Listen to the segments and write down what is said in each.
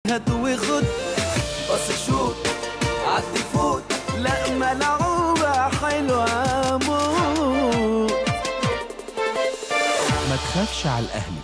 هات وخد بص شوط عدي فوت لا ملعوبة حلوة موت ما تخافش على الأهلي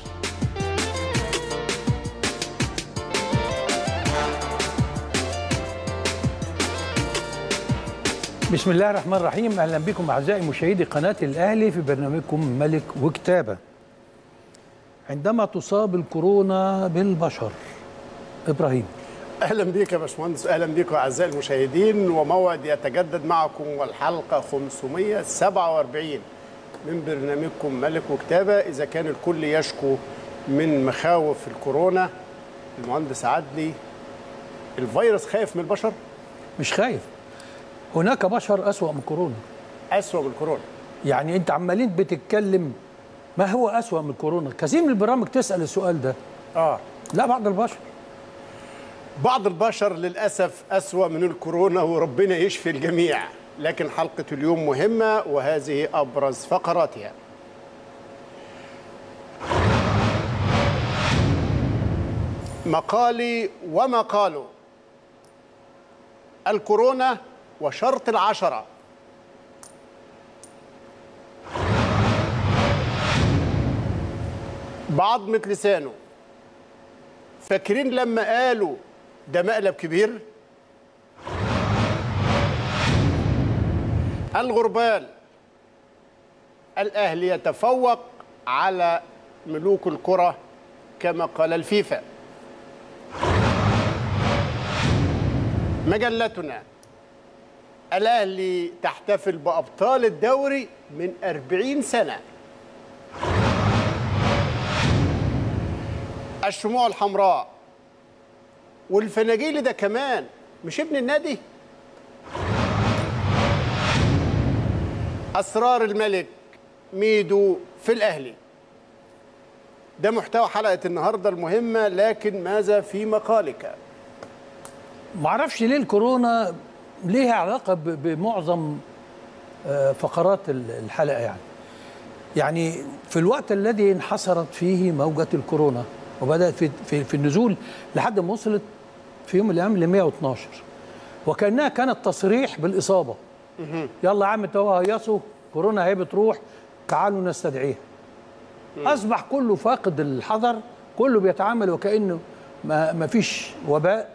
بسم الله الرحمن الرحيم اهلا بكم اعزائي مشاهدي قناه الاهلي في برنامجكم ملك وكتابه عندما تصاب الكورونا بالبشر ابراهيم اهلا بيك يا باشمهندس اهلا بيكم اعزائي المشاهدين وموعد يتجدد معكم والحلقه 547 من برنامجكم ملك وكتابه اذا كان الكل يشكو من مخاوف الكورونا المهندس عدلي الفيروس خايف من البشر مش خايف هناك بشر اسوا من كورونا اسوأ من الكورونا يعني انت عمالين بتتكلم ما هو اسوا من كورونا كثير من البرامج تسال السؤال ده اه لا بعض البشر بعض البشر للأسف أسوأ من الكورونا وربنا يشفي الجميع لكن حلقة اليوم مهمة وهذه أبرز فقراتها مقالي وما قالوا الكورونا وشرط العشرة بعضمة لسانه فاكرين لما قالوا ده مقلب كبير الغربال الأهلي يتفوق على ملوك الكرة كما قال الفيفا مجلتنا الأهلي تحتفل بأبطال الدوري من أربعين سنة الشموع الحمراء والفناجيلي ده كمان مش ابن النادي اسرار الملك ميدو في الاهلي ده محتوى حلقه النهارده المهمه لكن ماذا في مقالك معرفش ليه الكورونا ليها علاقه ب- بمعظم آه، فقرات ال- الحلقه يعني يعني في الوقت الذي انحصرت فيه موجه الكورونا وبدات في في, في النزول لحد ما وصلت في يوم من الايام ل 112 وكانها كانت تصريح بالاصابه يلا يا عم انتوا هيصوا كورونا هي بتروح تعالوا نستدعيها اصبح كله فاقد الحذر كله بيتعامل وكانه ما ما فيش وباء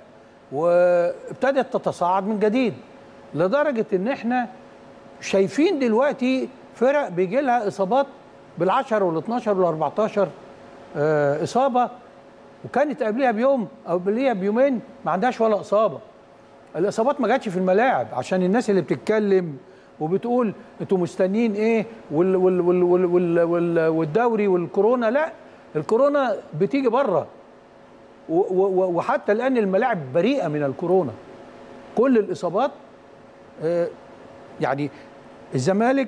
وابتدت تتصاعد من جديد لدرجه ان احنا شايفين دلوقتي فرق بيجي لها اصابات بال10 وال12 وال14 آه، اصابه وكانت قبلها بيوم او قبلها بيومين ما عندهاش ولا اصابه الاصابات ما جاتش في الملاعب عشان الناس اللي بتتكلم وبتقول انتوا مستنيين ايه وال وال وال وال وال وال والدوري والكورونا لا الكورونا بتيجي بره و- و- وحتى الان الملاعب بريئه من الكورونا كل الاصابات آه، يعني الزمالك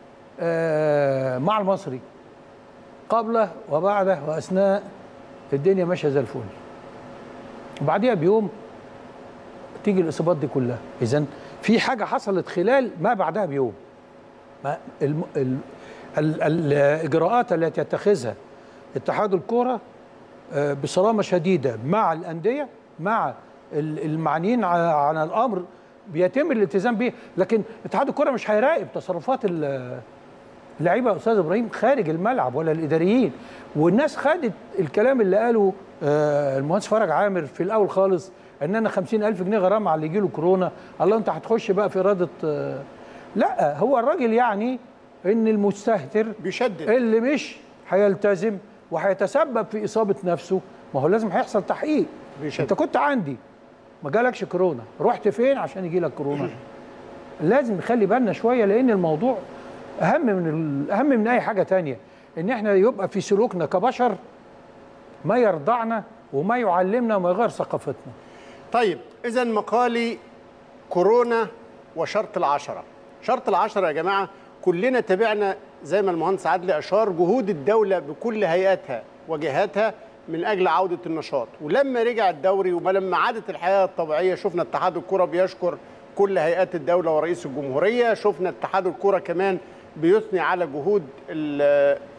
آه، مع المصري قبله وبعده واثناء الدنيا ماشيه زي الفل وبعديها بيوم تيجي الاصابات دي كلها اذا في حاجه حصلت خلال ما بعدها بيوم ما الم... ال... ال... الاجراءات التي يتخذها اتحاد الكره آه، بصرامه شديده مع الانديه مع ال- المعنيين على على الامر بيتم الالتزام به لكن اتحاد الكره مش هيراقب تصرفات ال- اللعيبه يا استاذ ابراهيم خارج الملعب ولا الاداريين والناس خدت الكلام اللي قاله آه، المهندس فرج عامر في الاول خالص ان انا 50000 جنيه غرامه على اللي يجي له كورونا الله انت هتخش بقى في اراده آه، لا هو الراجل يعني ان المستهتر بيشدد اللي مش هيلتزم وهيتسبب في اصابه نفسه ما هو لازم هيحصل تحقيق بيشدد. انت كنت عندي ما جالكش كورونا رحت فين عشان يجي لك كورونا لازم نخلي بالنا شويه لان الموضوع اهم من ال- اهم من اي حاجه تانية ان احنا يبقى في سلوكنا كبشر ما يرضعنا وما يعلمنا وما يغير ثقافتنا طيب اذا مقالي كورونا وشرط العشرة شرط العشرة يا جماعة كلنا تابعنا زي ما المهندس عادل أشار جهود الدولة بكل هيئاتها وجهاتها من أجل عودة النشاط ولما رجع الدوري ولما عادت الحياة الطبيعية شفنا اتحاد الكرة بيشكر كل هيئات الدولة ورئيس الجمهورية شفنا اتحاد الكرة كمان بيثني على جهود ال-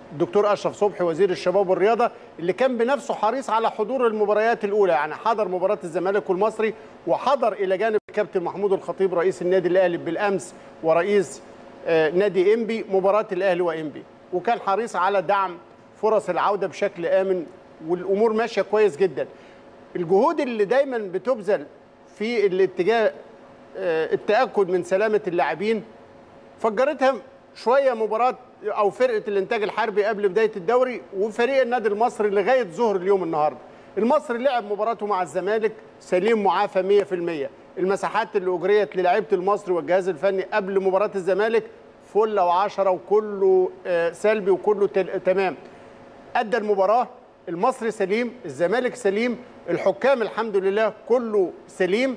الدكتور اشرف صبحي وزير الشباب والرياضه اللي كان بنفسه حريص على حضور المباريات الاولى يعني حضر مباراه الزمالك والمصري وحضر الى جانب الكابتن محمود الخطيب رئيس النادي الاهلي بالامس ورئيس آه، نادي انبي مباراه الاهلي وانبي وكان حريص على دعم فرص العوده بشكل امن والامور ماشيه كويس جدا الجهود اللي دايما بتبذل في الاتجاه آه، التاكد من سلامه اللاعبين فجرتها شويه مباراه او فرقه الانتاج الحربي قبل بدايه الدوري وفريق النادي المصري لغايه ظهر اليوم النهارده. المصري لعب مباراته مع الزمالك سليم معافى 100%. المساحات اللي اجريت للاعيبه المصري والجهاز الفني قبل مباراه الزمالك فله وعشرة وكله آه، سلبي وكله تل- تمام. ادى المباراه المصري سليم، الزمالك سليم، الحكام الحمد لله كله سليم.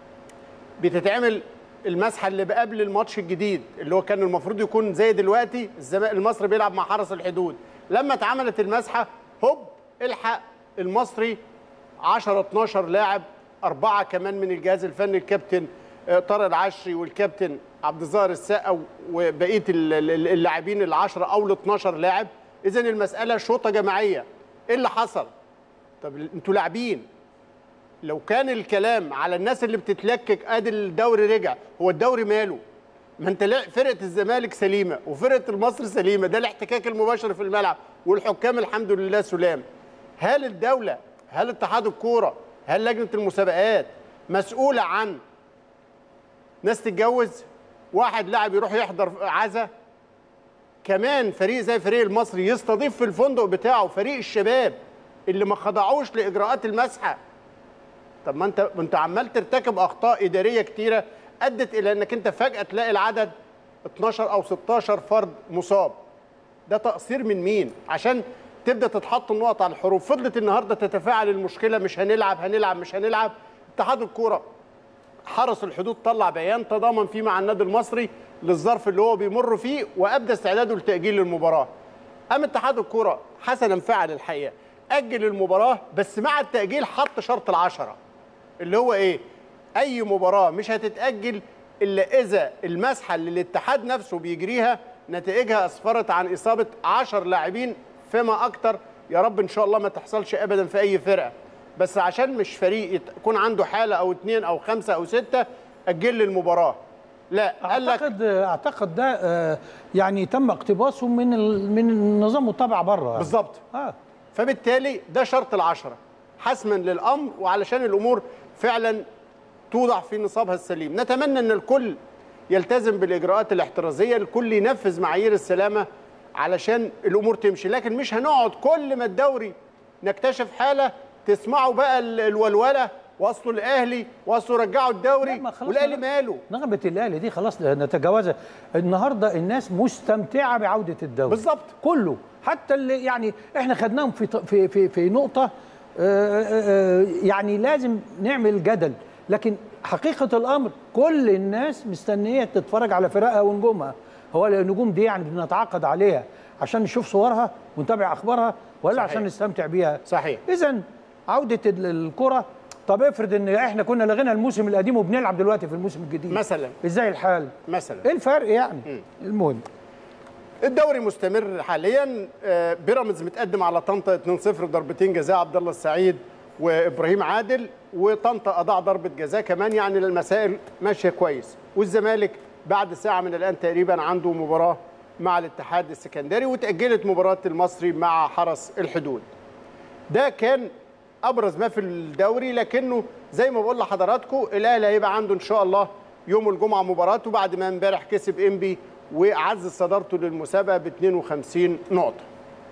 بتتعمل المسحه اللي قبل الماتش الجديد اللي هو كان المفروض يكون زي دلوقتي الزمالك المصري بيلعب مع حرس الحدود لما اتعملت المسحه هوب الحق المصري 10 12 لاعب اربعه كمان من الجهاز الفني الكابتن آه، طارق العشري والكابتن عبد الظاهر السقا وبقيه ال- ال- اللاعبين ال 10 او ال 12 لاعب اذا المساله شوطه جماعيه ايه اللي حصل طب انتوا لاعبين لو كان الكلام على الناس اللي بتتلكك ادي الدوري رجع هو الدوري ماله ما انت لا- فرقه الزمالك سليمه وفرقه المصري سليمه ده الاحتكاك المباشر في الملعب والحكام الحمد لله سلام هل الدوله هل اتحاد الكوره هل لجنه المسابقات مسؤوله عن ناس تتجوز واحد لاعب يروح يحضر عزا كمان فريق زي فريق المصري يستضيف في الفندق بتاعه فريق الشباب اللي ما خضعوش لاجراءات المسحه طب ما انت ما انت عمال ترتكب اخطاء اداريه كتيره ادت الى انك انت فجاه تلاقي العدد 12 او 16 فرد مصاب ده تقصير من مين عشان تبدا تتحط النقط على الحروف فضلت النهارده تتفاعل المشكله مش هنلعب هنلعب مش هنلعب اتحاد الكوره حرس الحدود طلع بيان تضامن فيه مع النادي المصري للظرف اللي هو بيمر فيه وابدى استعداده لتاجيل المباراه قام اتحاد الكوره حسنا فعل الحقيقه اجل المباراه بس مع التاجيل حط شرط العشره اللي هو ايه اي مباراه مش هتتاجل الا اذا المسحه اللي الاتحاد نفسه بيجريها نتائجها اسفرت عن اصابه 10 لاعبين فيما اكتر يا رب ان شاء الله ما تحصلش ابدا في اي فرقه بس عشان مش فريق يت- يكون عنده حاله او اتنين او خمسه او سته اجل لي المباراه لا قال لك اعتقد اعتقد ده آه، يعني تم اقتباسه من ال- من النظام متبع بره بالظبط اه فبالتالي ده شرط العشرة حسما للأمر وعلشان الأمور فعلا توضع في نصابها السليم نتمنى أن الكل يلتزم بالإجراءات الاحترازية الكل ينفذ معايير السلامة علشان الأمور تمشي لكن مش هنقعد كل ما الدوري نكتشف حالة تسمعوا بقى ال- الولولة واصلوا الأهلي واصلوا رجعوا الدوري لا، ما خلاص والأهلي نغ- ماله نغمة الأهلي دي خلاص نتجاوزها النهارده الناس مستمتعة بعودة الدوري بالظبط. كله حتى اللي يعني احنا خدناهم في ط- في في, في نقطة آه، آه، آه، يعني لازم نعمل جدل لكن حقيقة الأمر كل الناس مستنية تتفرج على فرقها ونجومها هو النجوم دي يعني بنتعاقد عليها عشان نشوف صورها ونتابع أخبارها ولا صحيح. عشان نستمتع بيها صحيح. إذا عودة ال- الكرة طب افرض ان احنا كنا لغينا الموسم القديم وبنلعب دلوقتي في الموسم الجديد مثلا ازاي الحال مثلا ايه الفرق يعني المهم الدوري مستمر حاليا آه، بيراميدز متقدم على طنطا 2-0 ضربتين جزاء عبد الله السعيد وابراهيم عادل وطنطا اضاع ضربه جزاء كمان يعني المسائل ماشيه كويس والزمالك بعد ساعه من الان تقريبا عنده مباراه مع الاتحاد السكندري وتاجلت مباراه المصري مع حرس الحدود ده كان ابرز ما في الدوري لكنه زي ما بقول لحضراتكم الاهلي هيبقى عنده ان شاء الله يوم الجمعه مباراته بعد ما امبارح كسب انبي وعزز صدارته للمسابقه ب 52 نقطه.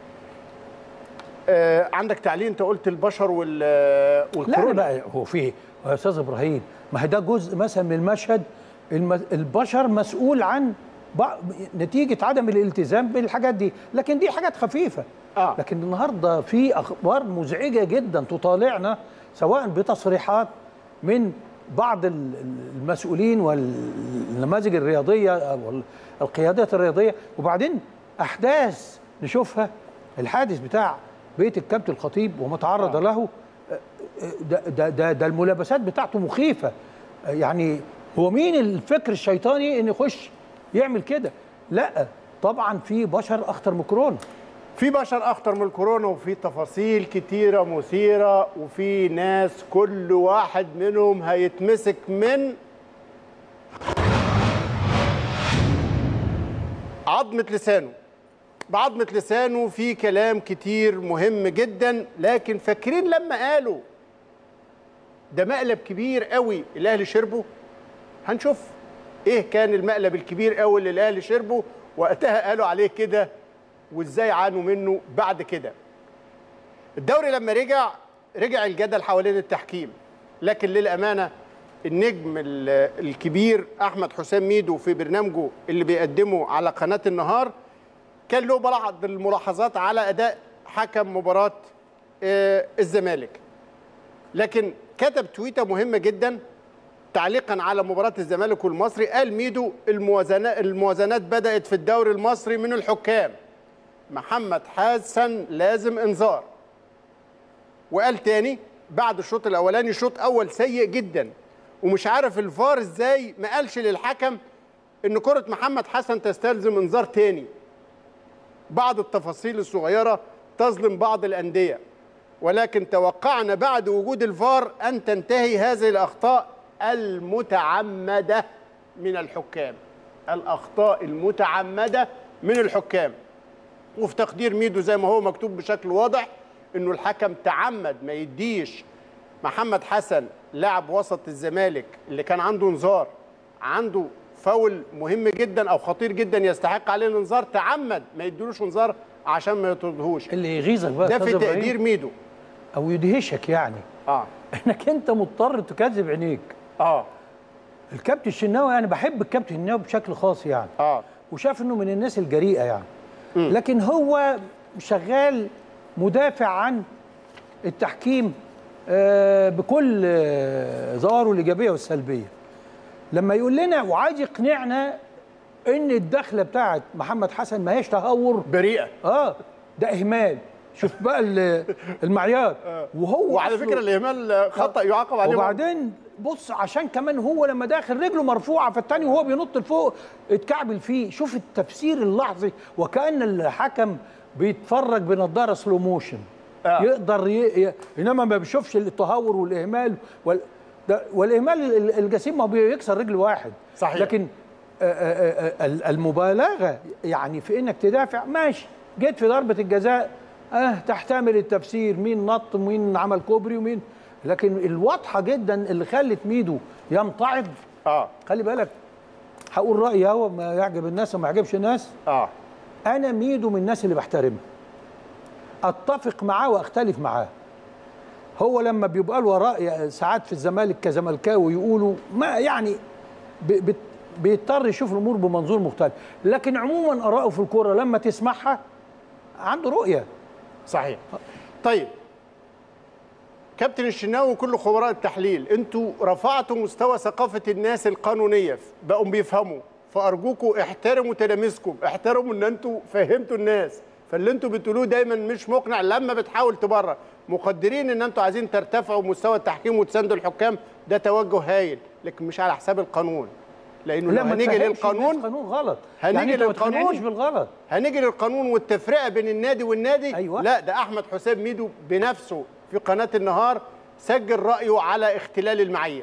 آه عندك تعليق انت قلت البشر وال لا لا والكورونا بقى هو في إيه؟ يا استاذ ابراهيم ما هي ده جزء مثلا من المشهد الم- البشر مسؤول عن بع- نتيجه عدم الالتزام بالحاجات دي لكن دي حاجات خفيفه آه. لكن النهارده في اخبار مزعجه جدا تطالعنا سواء بتصريحات من بعض ال- ال- المسؤولين والنماذج الرياضيه او القيادات الرياضيه وبعدين احداث نشوفها الحادث بتاع بيت الكابتن الخطيب وما تعرض آه. له ده ده ده, ده الملابسات بتاعته مخيفه يعني هو مين الفكر الشيطاني ان يخش يعمل كده لا طبعا في بشر اخطر من كورونا في بشر اخطر من الكورونا وفي تفاصيل كتيره مثيره وفي ناس كل واحد منهم هيتمسك من عظمه لسانه بعظمه لسانه في كلام كتير مهم جدا لكن فاكرين لما قالوا ده مقلب كبير قوي الاهلي شربه هنشوف ايه كان المقلب الكبير قوي اللي الاهلي شربه وقتها قالوا عليه كده وازاي عانوا منه بعد كده الدوري لما رجع رجع الجدل حوالين التحكيم لكن للامانه النجم ال- الكبير احمد حسام ميدو في برنامجه اللي بيقدمه على قناه النهار كان له بعض الملاحظات على اداء حكم مباراه آه، الزمالك لكن كتب تويته مهمه جدا تعليقا على مباراه الزمالك والمصري قال ميدو الموازنات الموازنات بدات في الدوري المصري من الحكام محمد حسن لازم انذار وقال تاني بعد الشوط الاولاني شوط اول سيء جدا ومش عارف الفار ازاي ما قالش للحكم ان كره محمد حسن تستلزم انذار تاني بعض التفاصيل الصغيره تظلم بعض الانديه ولكن توقعنا بعد وجود الفار ان تنتهي هذه الاخطاء المتعمده من الحكام الاخطاء المتعمده من الحكام وفي تقدير ميدو زي ما هو مكتوب بشكل واضح انه الحكم تعمد ما يديش محمد حسن لاعب وسط الزمالك اللي كان عنده انذار عنده فاول مهم جدا او خطير جدا يستحق عليه الانذار تعمد ما يديلوش انذار عشان ما يطردهوش اللي يغيظك بقى ده أستاذ في إبراهيم، تقدير ميدو او يدهشك يعني اه انك انت مضطر تكذب عينيك اه الكابتن الشناوي يعني بحب الكابتن الشناوي بشكل خاص يعني اه وشاف انه من الناس الجريئه يعني لكن هو شغال مدافع عن التحكيم آه، بكل آه، ظواهره الايجابيه والسلبيه لما يقول لنا وعايز يقنعنا ان الدخله بتاعت محمد حسن ما هيش تهور بريئه اه ده اهمال شوف بقى ال- المعيار وهو وعلى أصله- فكره الاهمال خطا يعاقب عليه وبعدين بص عشان كمان هو لما داخل رجله مرفوعه فالتاني وهو بينط لفوق اتكعبل فيه شوف التفسير اللحظي وكان الحكم بيتفرج بنضاره سلو موشن آه. يقدر ي... ي... انما ما بيشوفش التهور والاهمال وال... ده والاهمال ال- الجسيم ما هو بيكسر رجل واحد صحيح. لكن آه، آه، آه، ال- المبالغه يعني في انك تدافع ماشي جيت في ضربه الجزاء اه تحتمل التفسير مين نط ومين عمل كوبري ومين لكن الواضحه جدا اللي خلت ميدو يمتعض اه خلي بالك هقول رايي اهو ما يعجب الناس وما يعجبش الناس اه انا ميدو من الناس اللي بحترمها اتفق معاه واختلف معاه هو لما بيبقى له راي ساعات في الزمالك كزملكاوي يقولوا ما يعني ب- بت- بيضطر يشوف الامور بمنظور مختلف لكن عموما ارائه في الكوره لما تسمعها عنده رؤيه صحيح طيب كابتن الشناوي وكل خبراء التحليل انتوا رفعتوا مستوى ثقافه الناس القانونيه بقوا بيفهموا فارجوكوا احترموا تلاميذكم احترموا ان انتوا فهمتوا الناس فاللي انتوا بتقولوه دايما مش مقنع لما بتحاول تبرر مقدرين ان انتوا عايزين ترتفعوا مستوى التحكيم وتساندوا الحكام ده توجه هايل لكن مش على حساب القانون لانه لو ما هنيجي تفهمش للقانون الناس قانون غلط هنيجي يعني انت ما للقانون. تقنعنيش بالغلط هنيجي للقانون والتفرقه بين النادي والنادي أيوة. لا ده احمد حسام ميدو بنفسه في قناه النهار سجل رايه على اختلال المعايير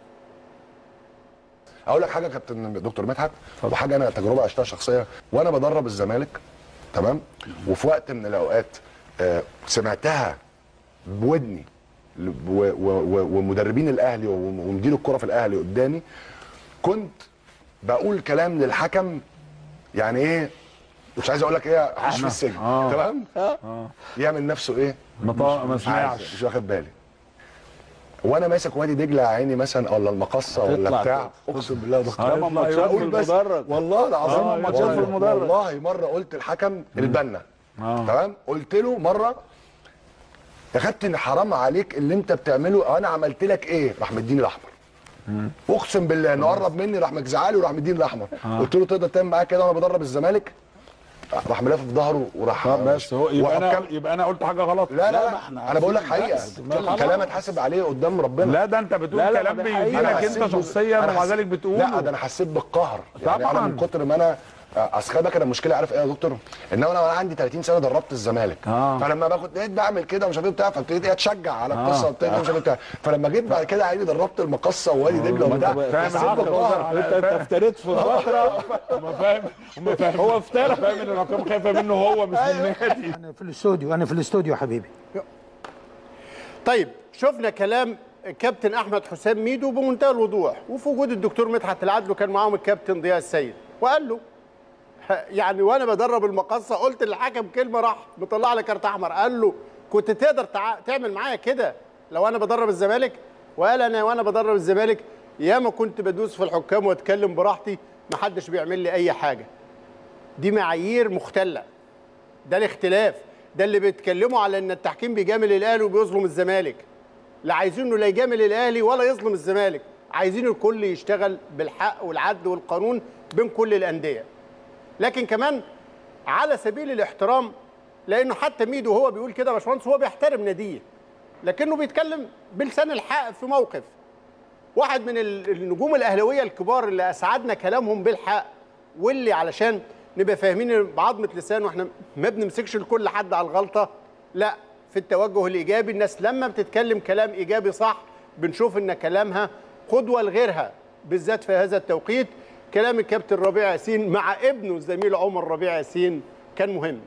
اقول لك حاجه يا كابتن دكتور مدحت وحاجه انا تجربه عشتها شخصيه وانا بدرب الزمالك تمام وفي وقت من الاوقات آه، سمعتها بودني ل- و- و- و- ومدربين الاهلي ومدير الكره في الاهلي قدامي كنت بقول كلام للحكم يعني ايه مش عايز اقول لك ايه اخش في السجن آه. تمام يعمل نفسه ايه مطا- ما مش عارف، سمعش. مش واخد بالي وانا ماسك وادي دجله يا عيني مثلا ولا المقصه ولا تطلع بتاع اقسم بالله يا دكتور لما ماتشات أقول في بس المدرج. والله العظيم آه، ماتشات في والله- المدرج. والله مره قلت الحكم البنا آه. تمام قلت له مره يا كابتن حرام عليك اللي انت بتعمله انا عملت لك ايه راح مديني الاحمر اقسم بالله انه قرب مني راح مجزعلي وراح مديني الاحمر قلت له تقدر تعمل معايا كده وانا بدرب الزمالك راح ملافف في ظهره وراح طب بس هو يبقى انا وحكم- يبقى انا قلت حاجه غلط لا لا, ما لا احنا انا بقول لك عارفين حقيقه بس. ما خلاص. كلام اتحاسب عليه قدام ربنا لا ده انت بتقول لا، لا، كلام ما ده حقيقي. بيجيلك حسيت انت بال- شخصيا أنا ومع حسيت- ذلك بتقوله لا ده انا حسيت بالقهر يعني انا طبعاً. من كتر ما انا آه، اصل خلي بالك انا المشكله عارف ايه يا دكتور ان انا وانا عندي 30 سنه دربت الزمالك آه. فلما باخد لقيت بعمل كده ومش عارف ايه بتاع فابتديت إيه اتشجع على آه. القصه وبتاع مش عارف إيه بتاع فلما جيت بعد كده عادي دربت المقصه ووادي دجله ما انت وبتاع فاهم حسيت عقل بالقهر. انت انت افتريت في فتره ما فاهم ما فاهم هو افترى فاهم ان الحكام خايفه منه هو مش من النادي انا في الاستوديو انا في الاستوديو يا حبيبي طيب شفنا كلام كابتن احمد حسام ميدو بمنتهى الوضوح وفي وجود الدكتور مدحت العدل وكان معاهم الكابتن ضياء السيد وقال له ه- يعني وانا بدرب المقصه قلت للحكم كلمه راح مطلع لي كارت احمر قال له كنت تقدر تع... تعمل معايا كده لو انا بدرب الزمالك وقال انا وانا بدرب الزمالك ياما كنت بدوس في الحكام واتكلم براحتي محدش بيعمل لي اي حاجه دي معايير مختله ده الاختلاف ده اللي بيتكلموا على ان التحكيم بيجامل الاهلي وبيظلم الزمالك لا عايزينه لا يجامل الاهلي ولا يظلم الزمالك عايزين الكل يشتغل بالحق والعدل والقانون بين كل الانديه لكن كمان على سبيل الاحترام لانه حتى ميدو هو بيقول كده يا باشمهندس هو بيحترم ناديه لكنه بيتكلم بلسان الحق في موقف واحد من ال- النجوم الاهلاويه الكبار اللي اسعدنا كلامهم بالحق واللي علشان نبقى فاهمين بعظمه لسان واحنا ما بنمسكش لكل حد على الغلطه لا في التوجه الايجابي الناس لما بتتكلم كلام ايجابي صح بنشوف ان كلامها قدوه لغيرها بالذات في هذا التوقيت كلام الكابتن ربيع ياسين مع ابنه الزميل عمر ربيع ياسين كان مهم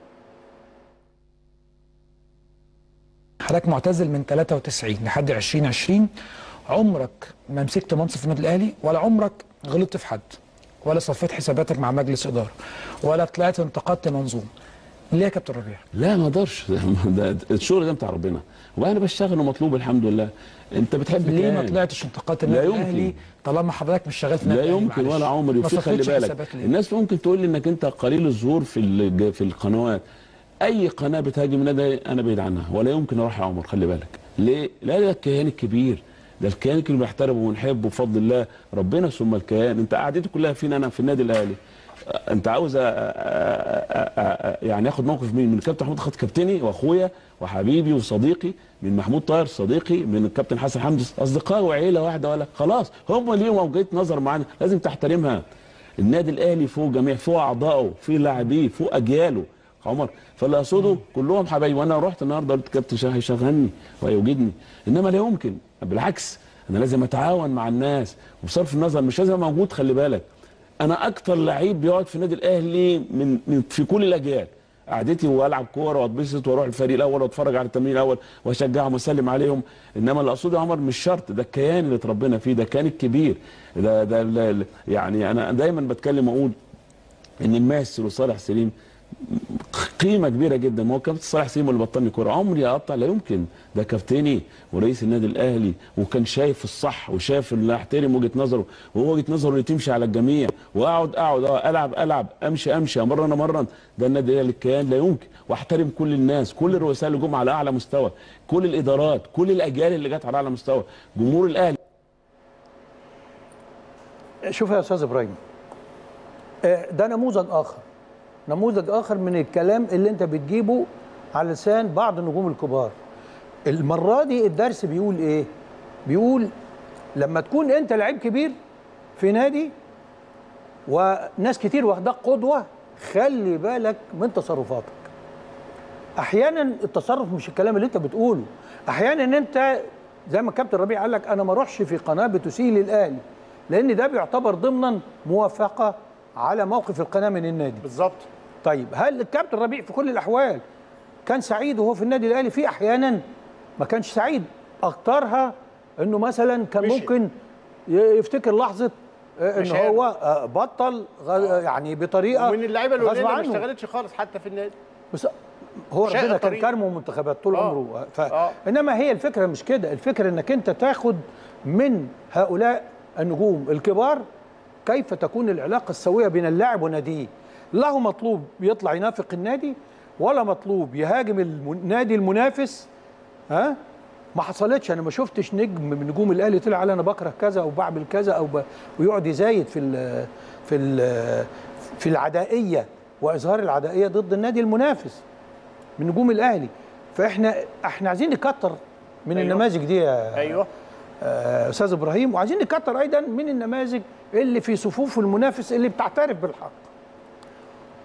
حضرتك معتزل من 93 لحد 2020 عمرك ما مسكت منصب في النادي الاهلي ولا عمرك غلطت في حد ولا صفيت حساباتك مع مجلس اداره ولا طلعت انتقدت منظومه ليه يا كابتن ربيع؟ لا ما اقدرش ده ده الشغل ده بتاع ربنا وانا بشتغل ومطلوب الحمد لله انت بتحب ليه ما الكيان. طلعتش انتقدت لا النادي يمكن. الاهلي طالما حضرتك مش شغال في لا النادي الأهلي؟ يمكن معلش. ولا عمري ما وفي خلي صفيتش بالك حسابات ليه؟ الناس ممكن تقول لي انك انت قليل الظهور في ال- في القنوات اي قناه بتهاجم النادي انا بعيد عنها ولا يمكن اروح يا عمر خلي بالك ليه لا ده الكيان الكبير ده الكيان اللي بنحترمه ونحبه بفضل الله ربنا ثم الكيان انت قعدتي كلها فين انا في النادي الاهلي انت عاوز أ- أ- أ- أ- يعني اخد موقف مين من الكابتن محمود خط كابتني واخويا وحبيبي وصديقي من محمود طاهر صديقي من الكابتن حسن حمدي اصدقاء وعيله واحده ولا خلاص هم ليهم وجهه نظر معانا لازم تحترمها النادي الاهلي فوق جميع فوق اعضائه في لاعبيه فوق اجياله عمر فاللي اقصده كلهم حبايبي وانا رحت النهارده قلت كابتن شاه هيشغلني وهيوجدني انما لا يمكن بالعكس انا لازم اتعاون مع الناس وبصرف النظر مش لازم أبقى موجود خلي بالك انا اكتر لعيب بيقعد في النادي الاهلي من, من في كل الاجيال قعدتي والعب كوره واتبسط واروح الفريق الاول واتفرج على التمرين الاول واشجعهم واسلم عليهم انما اللي اقصده يا عمر مش شرط ده الكيان اللي اتربينا فيه ده الكيان الكبير ده ده ده- يعني انا دايما بتكلم واقول ان الماستر وصالح سليم قيمه كبيره جدا ما هو كابتن صالح سليم اللي بطلني كوره عمري اقطع لا يمكن ده كابتني ورئيس النادي الاهلي وكان شايف الصح وشايف اللي احترم وجهه نظره وهو وجهه نظره اللي تمشي على الجميع واقعد اقعد اه العب العب امشي امشي امرن امرن ده النادي الاهلي الكيان لا يمكن واحترم كل الناس كل الرؤساء اللي جم على اعلى مستوى كل الادارات كل الاجيال اللي جت على اعلى مستوى جمهور الاهلي شوف يا استاذ ابراهيم آه، ده نموذج اخر نموذج اخر من الكلام اللي انت بتجيبه على لسان بعض النجوم الكبار المره دي الدرس بيقول ايه بيقول لما تكون انت لعيب كبير في نادي وناس كتير واخداك قدوه خلي بالك من تصرفاتك احيانا التصرف مش الكلام اللي انت بتقوله احيانا انت زي ما الكابتن ربيع قال لك انا ما اروحش في قناه بتسيء للاهلي لان ده بيعتبر ضمنا موافقه على موقف القناه من النادي بالظبط طيب هل الكابتن ربيع في كل الاحوال كان سعيد وهو في النادي الاهلي في احيانا ما كانش سعيد اكترها انه مثلا كان مشي. ممكن ي- يفتكر لحظه آه، ان مش هو آه، بطل غ- يعني بطريقه ومن اللعيبه اللي غصب قلنا ما عنه. اشتغلتش خالص حتى في النادي بس هو شاء ربنا كان طريق. كرمه منتخبات طول آه. عمره ف... آه. انما هي الفكره مش كده الفكره انك انت تاخد من هؤلاء النجوم الكبار كيف تكون العلاقه السويه بين اللاعب وناديه له مطلوب يطلع ينافق النادي ولا مطلوب يهاجم الم- النادي المنافس ها ما حصلتش انا ما شفتش نجم من نجوم الاهلي طلع قال انا بكره كذا او بعمل كذا او ب... ويقعد يزايد في ال... في ال... في العدائيه واظهار العدائيه ضد النادي المنافس من نجوم الاهلي فاحنا احنا عايزين نكتر من أيوة. النماذج دي يا ايوه آه، استاذ ابراهيم وعايزين نكتر ايضا من النماذج اللي في صفوف المنافس اللي بتعترف بالحق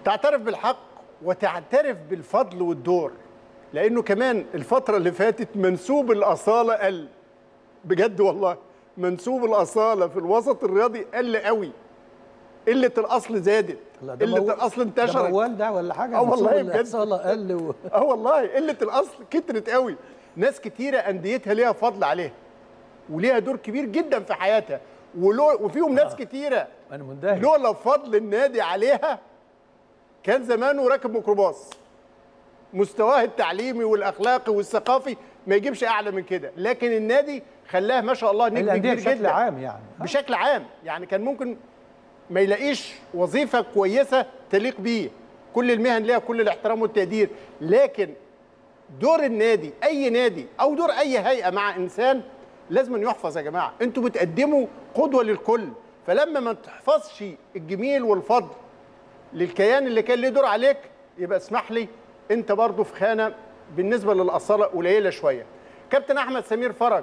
تعترف بالحق وتعترف بالفضل والدور لانه كمان الفتره اللي فاتت منسوب الاصاله قل بجد والله منسوب الاصاله في الوسط الرياضي قل قوي قله الاصل زادت لا، ده قله مو- الاصل ده انتشرت موال ده ولا حاجه آه والله نسيب بجد. الأصالة قل و... اه والله قله الاصل كترت قوي ناس كتيره انديتها ليها فضل عليها وليها دور كبير جدا في حياتها ولو وفيهم ناس كتيره انا مندهش لولا فضل النادي عليها كان زمانه راكب ميكروباص مستواه التعليمي والاخلاقي والثقافي ما يجيبش اعلى من كده لكن النادي خلاه ما شاء الله نجم الانديه كبير بشكل جدا عام يعني بشكل عام يعني كان ممكن ما يلاقيش وظيفه كويسه تليق بيه كل المهن ليها كل الاحترام والتقدير لكن دور النادي اي نادي او دور اي هيئه مع انسان لازم أن يحفظ يا جماعه انتوا بتقدموا قدوه للكل فلما ما تحفظش الجميل والفضل للكيان اللي كان ليه دور عليك يبقى اسمح لي انت برضو في خانه بالنسبه للاصاله قليله شويه كابتن احمد سمير فرج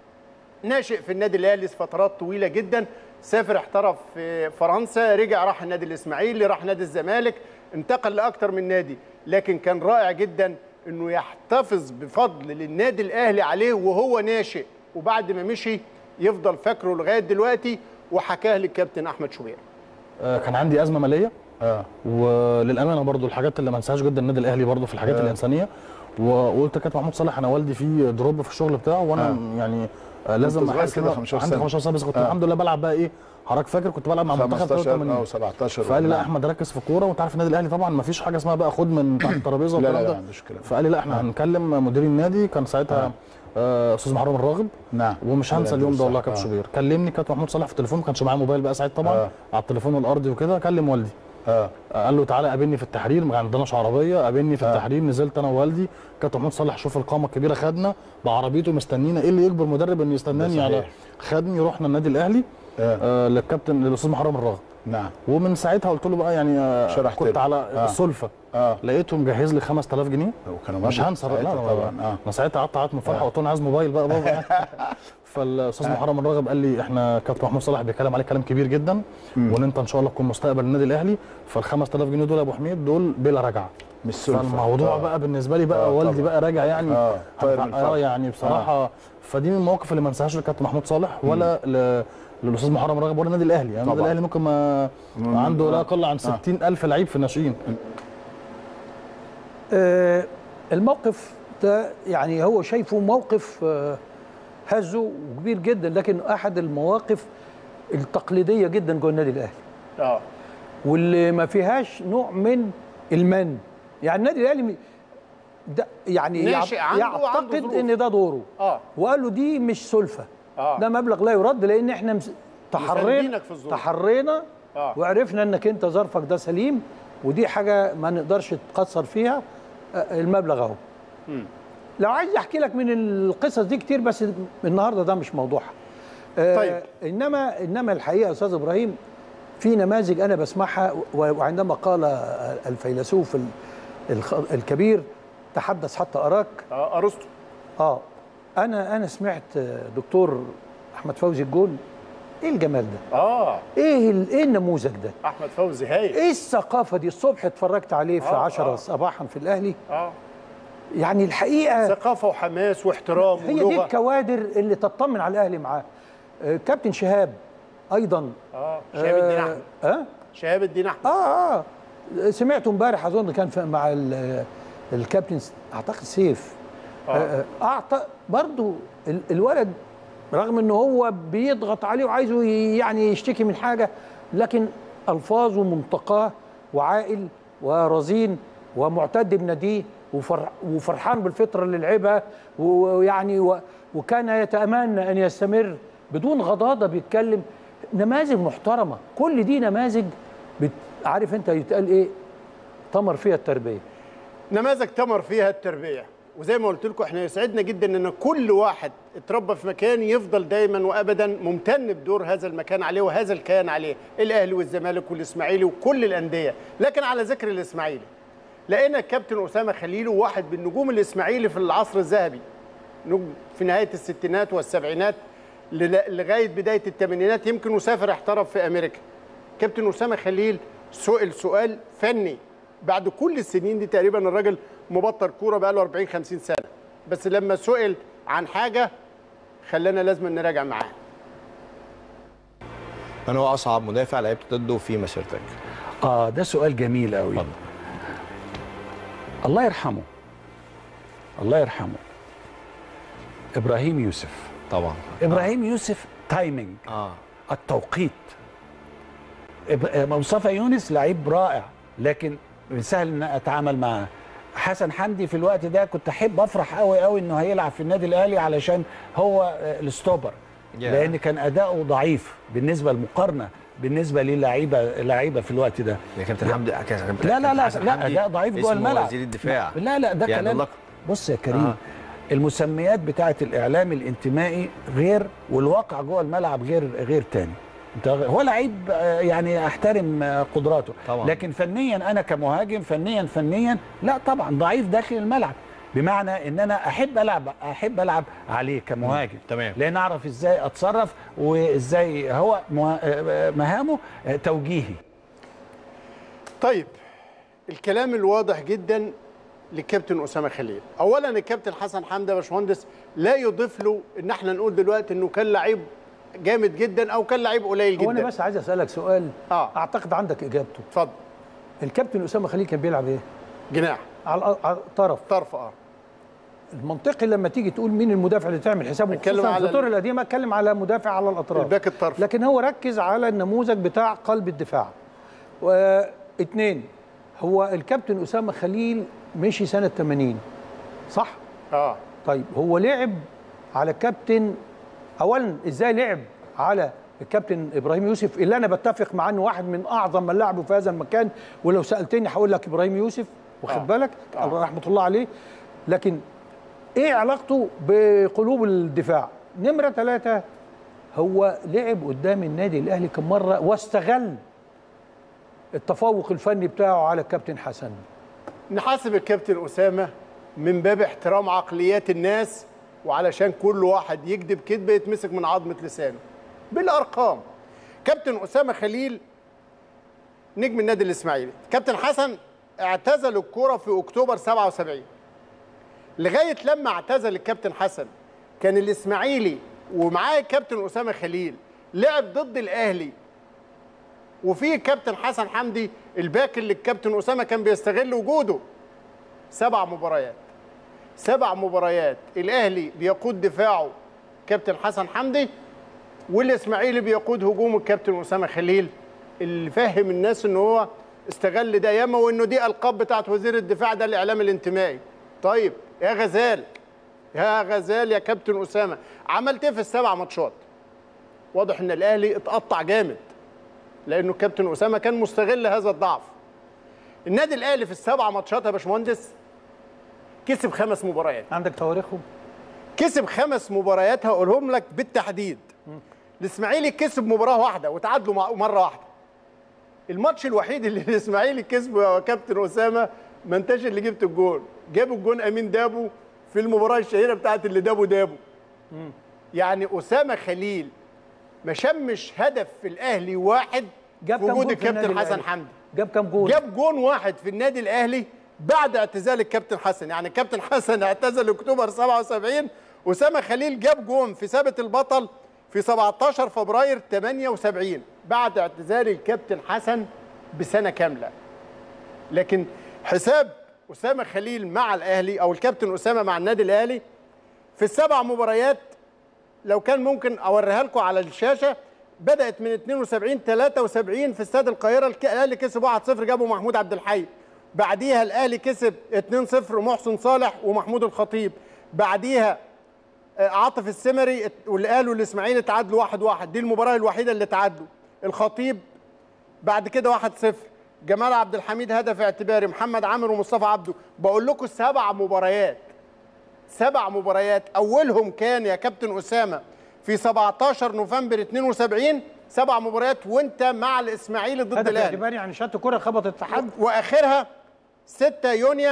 ناشئ في النادي الاهلي فترات طويله جدا سافر احترف في فرنسا رجع راح النادي الاسماعيلي راح نادي الزمالك انتقل لاكتر من نادي لكن كان رائع جدا انه يحتفظ بفضل للنادي الاهلي عليه وهو ناشئ وبعد ما مشي يفضل فاكره لغايه دلوقتي وحكاه للكابتن احمد شوبير آه، كان عندي ازمه ماليه اه وللامانه برضو الحاجات اللي ما انساهاش جدا النادي الاهلي برضو في الحاجات الانسانيه وقلت كابتن محمود صالح انا والدي فيه دروب في الشغل بتاعه وانا آه. يعني آه لازم كنت صغير احس كده، كده 15 عندي سنة. 15 سنه بس كنت آه. الحمد لله بلعب بقى ايه حضرتك فاكر كنت بلعب مع منتخب 15 83 او 17 فقال لي لا نعم. احمد ركز في الكوره وانت عارف النادي الاهلي طبعا ما فيش حاجه اسمها بقى خد من تحت الترابيزه لا، لا، والكلام لا، ده مش كده. فقال لي لا احنا هنكلم مدير النادي كان ساعتها آه، استاذ محرم الراغب نعم ومش هنسى اليوم ده والله يا صح. كابتن آه. شوبير كلمني كابتن محمود صالح في التليفون ما كانش معايا موبايل بقى ساعتها طبعا آه. على التليفون الارضي وكده كلم والدي اه قال له تعالى قابلني في التحرير ما عندناش عربيه قابلني في التحرير نزلت انا ووالدي كابتن محمود صالح شوف القامه الكبيره خدنا بعربيته مستنينا ايه اللي يجبر مدرب انه يستناني ده على صحيح. خدني رحنا النادي الاهلي آه. آه للكابتن للاستاذ محرم الراغب نعم ومن ساعتها قلت له بقى يعني آه شرحت كنت له. على آه. السلفه اه لقيته مجهز لي 5000 جنيه وكانوا مش مبلغ هنسى لا ساعتها لا طبعا اه انا ساعتها قعدت قعدت من الفرحه قلت له انا عايز موبايل بقى بابا فالاستاذ محرم الراغب قال لي احنا كابتن محمود صلاح بيتكلم عليك كلام كبير جدا وان انت ان شاء الله تكون مستقبل النادي الاهلي فال 5000 جنيه دول يا ابو حميد دول بلا رجعه مش سلفة. فالموضوع آه. بقى بالنسبه لي بقى آه، والدي طبعاً. بقى راجع يعني آه، طاير من اه الفرح. يعني بصراحه فدي من المواقف اللي ما انساهاش للكابتن محمود صالح ولا ل... للاستاذ محرم الراغب ولا النادي الاهلي يعني النادي طبعاً. الاهلي ممكن ما عنده لا يقل عن 60000 لعيب في الناشئين آه، الموقف ده يعني هو شايفه موقف آه، هزه وكبير جدا لكن احد المواقف التقليديه جدا جوه النادي الاهلي اه واللي ما فيهاش نوع من المن يعني النادي الاهلي م- ده يعني ناشئ يعت- عنده وعنده يعتقد ظروف. ان ده دوره اه وقال له دي مش سلفه آه. ده مبلغ لا يرد لان احنا مس... تحرينا مساندينك في الظروف. تحرينا آه. وعرفنا انك انت ظرفك ده سليم ودي حاجه ما نقدرش تقصر فيها آه، المبلغ اهو لو عايز احكي لك من القصص دي كتير بس النهارده ده مش موضوعها آه، طيب. انما انما الحقيقه يا استاذ ابراهيم في نماذج انا بسمعها و- وعندما قال الفيلسوف ال- الخ- الكبير تحدث حتى اراك اه ارسطو اه انا انا سمعت آه، دكتور احمد فوزي الجون ايه الجمال ده اه ايه ال- ايه النموذج ده احمد فوزي هايل ايه الثقافه دي الصبح اتفرجت عليه في آه، 10 آه. صباحا في الاهلي اه يعني الحقيقه ثقافه وحماس واحترام هي دي ولغه الكوادر اللي تطمن على الاهلي معاه آه، كابتن شهاب ايضا اه شهاب الدين احمد اه شهاب الدين احمد اه اه سمعته امبارح اظن كان في- مع ال- الكابتن س- اعتقد سيف آه. آه، اعطى برضو ال- الولد رغم ان هو بيضغط عليه وعايزه ي- يعني يشتكي من حاجه لكن الفاظه منتقاه وعاقل ورزين ومعتد بناديه وفر وفرحان بالفتره اللي لعبها و- ويعني و- وكان يتمنى ان يستمر بدون غضاضه بيتكلم نماذج محترمه كل دي نماذج بت... عارف انت يتقال ايه تمر فيها التربيه نماذج تمر فيها التربيه وزي ما قلت لكم احنا يسعدنا جدا ان كل واحد اتربى في مكان يفضل دايما وابدا ممتن بدور هذا المكان عليه وهذا الكيان عليه الاهلي والزمالك والاسماعيلي وكل الانديه لكن على ذكر الاسماعيلي لقينا الكابتن اسامه خليل واحد من نجوم الاسماعيلي في العصر الذهبي نجم في نهايه الستينات والسبعينات لل- لغايه بدايه الثمانينات يمكن وسافر احترف في امريكا كابتن اسامه خليل سئل سؤال فني بعد كل السنين دي تقريبا الراجل مبطل كوره بقى له 40 50 سنه بس لما سئل عن حاجه خلانا لازم نراجع معاه من هو اصعب مدافع لعبت ضده في مسيرتك اه ده سؤال جميل قوي اتفضل. الله يرحمه الله يرحمه ابراهيم يوسف طبعا ابراهيم يوسف تايمينج اه التوقيت إب- مصطفى يونس لعيب رائع لكن سهل ان اتعامل معاه حسن حمدي في الوقت ده كنت احب افرح قوي قوي انه هيلعب في النادي الاهلي علشان هو آه، الستوبر Yeah. لان كان اداؤه ضعيف بالنسبه للمقارنه بالنسبه للعيبه لعيبه في الوقت ده يا كابتن حمدي كابتن لا لا لا حسن لا حمدي اداء ضعيف جوه اسمه الملعب وزير الدفاع لا لا ده يعني كلام الله- بص يا كريم آه. آه. المسميات بتاعه الاعلام الانتمائي غير والواقع جوه الملعب غير غير تاني انت هو لعيب آه، يعني احترم آه، قدراته طبعاً. لكن فنيا انا كمهاجم فنيا فنيا لا طبعا ضعيف داخل الملعب بمعنى ان انا احب العب احب العب عليه كمهاجم تمام. لان اعرف ازاي اتصرف وازاي هو مه- آه، مهامه آه، توجيهي طيب الكلام الواضح جدا للكابتن اسامه خليل اولا الكابتن حسن حمدي يا باشمهندس لا يضيف له ان احنا نقول دلوقتي انه كان لعيب جامد جدا او كان لعيب قليل هو انا جدا بس عايز اسالك سؤال آه. اعتقد عندك اجابته اتفضل الكابتن اسامه خليل كان بيلعب ايه جناح على على الطرف طرف اه المنطقي لما تيجي تقول مين المدافع اللي تعمل حسابه اتكلم خصوصا على في الدور ال- القديمه اتكلم على مدافع على الاطراف الباك الطرف لكن هو ركز على النموذج بتاع قلب الدفاع واثنين هو الكابتن اسامه خليل مشي سنه 80 صح اه طيب هو لعب على الكابتن اولا ازاي لعب على الكابتن ابراهيم يوسف اللي انا بتفق معاه انه واحد من اعظم من لعبوا في هذا المكان ولو سالتني هقول لك ابراهيم يوسف واخد آه. بالك آه. رحمه الله عليه لكن ايه علاقته بقلوب الدفاع نمره ثلاثة هو لعب قدام النادي الاهلي كم مره واستغل التفوق الفني بتاعه على الكابتن حسن نحاسب الكابتن اسامه من باب احترام عقليات الناس وعلشان كل واحد يكذب كذبه يتمسك من عظمه لسانه بالارقام كابتن اسامه خليل نجم النادي الاسماعيلي كابتن حسن اعتزل الكوره في اكتوبر 77 لغايه لما اعتزل الكابتن حسن كان الاسماعيلي ومعاه الكابتن اسامه خليل لعب ضد الاهلي وفي كابتن حسن حمدي الباك اللي الكابتن اسامه كان بيستغل وجوده سبع مباريات سبع مباريات الاهلي بيقود دفاعه كابتن حسن حمدي والاسماعيلي بيقود هجوم الكابتن اسامه خليل اللي فهم الناس ان هو استغل ده ياما وانه دي القاب بتاعت وزير الدفاع ده الاعلام الانتمائي طيب يا غزال يا غزال يا كابتن اسامه عملت ايه في السبع ماتشات واضح ان الاهلي اتقطع جامد لانه الكابتن اسامه كان مستغل هذا الضعف النادي الاهلي في السبع ماتشات يا باشمهندس كسب خمس مباريات عندك تواريخهم كسب خمس مباريات هقولهم لك بالتحديد الاسماعيلي كسب مباراه واحده وتعادلوا مع- مره واحده الماتش الوحيد اللي الاسماعيلي كسبه يا كابتن اسامه ما انتش اللي جبت الجول جابوا الجون امين دابو في المباراه الشهيره بتاعت اللي دابو دابو يعني اسامه خليل ما شمش هدف في الاهلي واحد جاب في كام وجود جول في النادي الكابتن حسن الأهلي؟ حمدي جاب كام جول جاب جون واحد في النادي الاهلي بعد اعتزال الكابتن حسن يعني الكابتن حسن اعتزل اكتوبر 77 اسامه خليل جاب جون في ثابت البطل في 17 فبراير 78 بعد اعتزال الكابتن حسن بسنه كامله لكن حساب اسامه خليل مع الاهلي او الكابتن اسامه مع النادي الاهلي في السبع مباريات لو كان ممكن اوريها لكم على الشاشه بدات من 72 73 في استاد القاهره الك- الاهلي كسب 1-0 جابوا محمود عبد الحي بعديها الاهلي كسب 2-0 محسن صالح ومحمود الخطيب بعديها آه، عاطف السمري ات- واللي قالوا الاسماعيلي تعادلوا 1-1 دي المباراه الوحيده اللي تعادلوا الخطيب بعد كده 1-0 جمال عبد الحميد هدف اعتباري محمد عامر ومصطفى عبده بقول لكم سبع مباريات سبع مباريات اولهم كان يا كابتن اسامه في 17 نوفمبر 72 سبع مباريات وانت مع الاسماعيلي ضد هدف الاهلي اعتباري يعني شات كره خبطت في حد واخرها 6 يونيو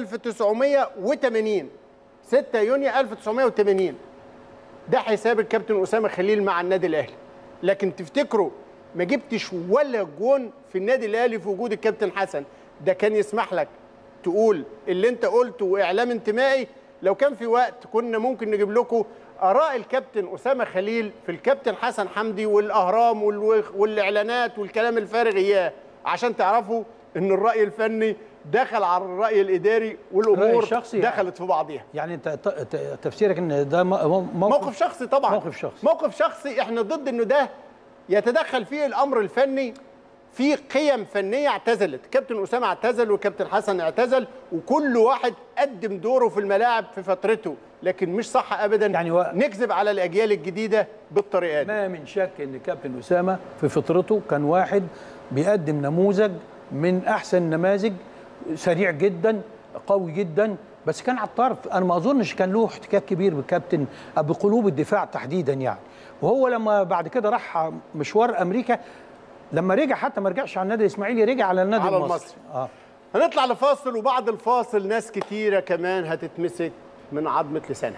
1980 6 يونيو 1980 ده حساب الكابتن اسامه خليل مع النادي الاهلي لكن تفتكروا ما جبتش ولا جون في النادي الاهلي في وجود الكابتن حسن ده كان يسمح لك تقول اللي انت قلته واعلام انتمائي لو كان في وقت كنا ممكن نجيب لكم اراء الكابتن اسامه خليل في الكابتن حسن حمدي والاهرام والو- والاعلانات والكلام الفارغ اياه عشان تعرفوا ان الراي الفني دخل على الراي الاداري والامور الرأي الشخصي يعني. دخلت في بعضيها يعني انت ت- ت- تفسيرك ان ده م- موقف, موقف شخصي طبعا موقف شخصي موقف شخصي احنا ضد انه ده يتدخل فيه الامر الفني في قيم فنيه اعتزلت كابتن اسامه اعتزل وكابتن حسن اعتزل وكل واحد قدم دوره في الملاعب في فترته لكن مش صح ابدا يعني و... نكذب على الاجيال الجديده بالطريقه دي ما من شك ان كابتن اسامه في فطرته كان واحد بيقدم نموذج من احسن النماذج سريع جدا قوي جدا بس كان على الطرف انا ما اظنش كان له احتكاك كبير بالكابتن بقلوب الدفاع تحديدا يعني وهو لما بعد كده راح مشوار امريكا لما رجع حتى ما رجعش على النادي الاسماعيلي رجع على النادي على المصري, المصري. اه هنطلع لفاصل وبعد الفاصل ناس كتيره كمان هتتمسك من عظمه لسانها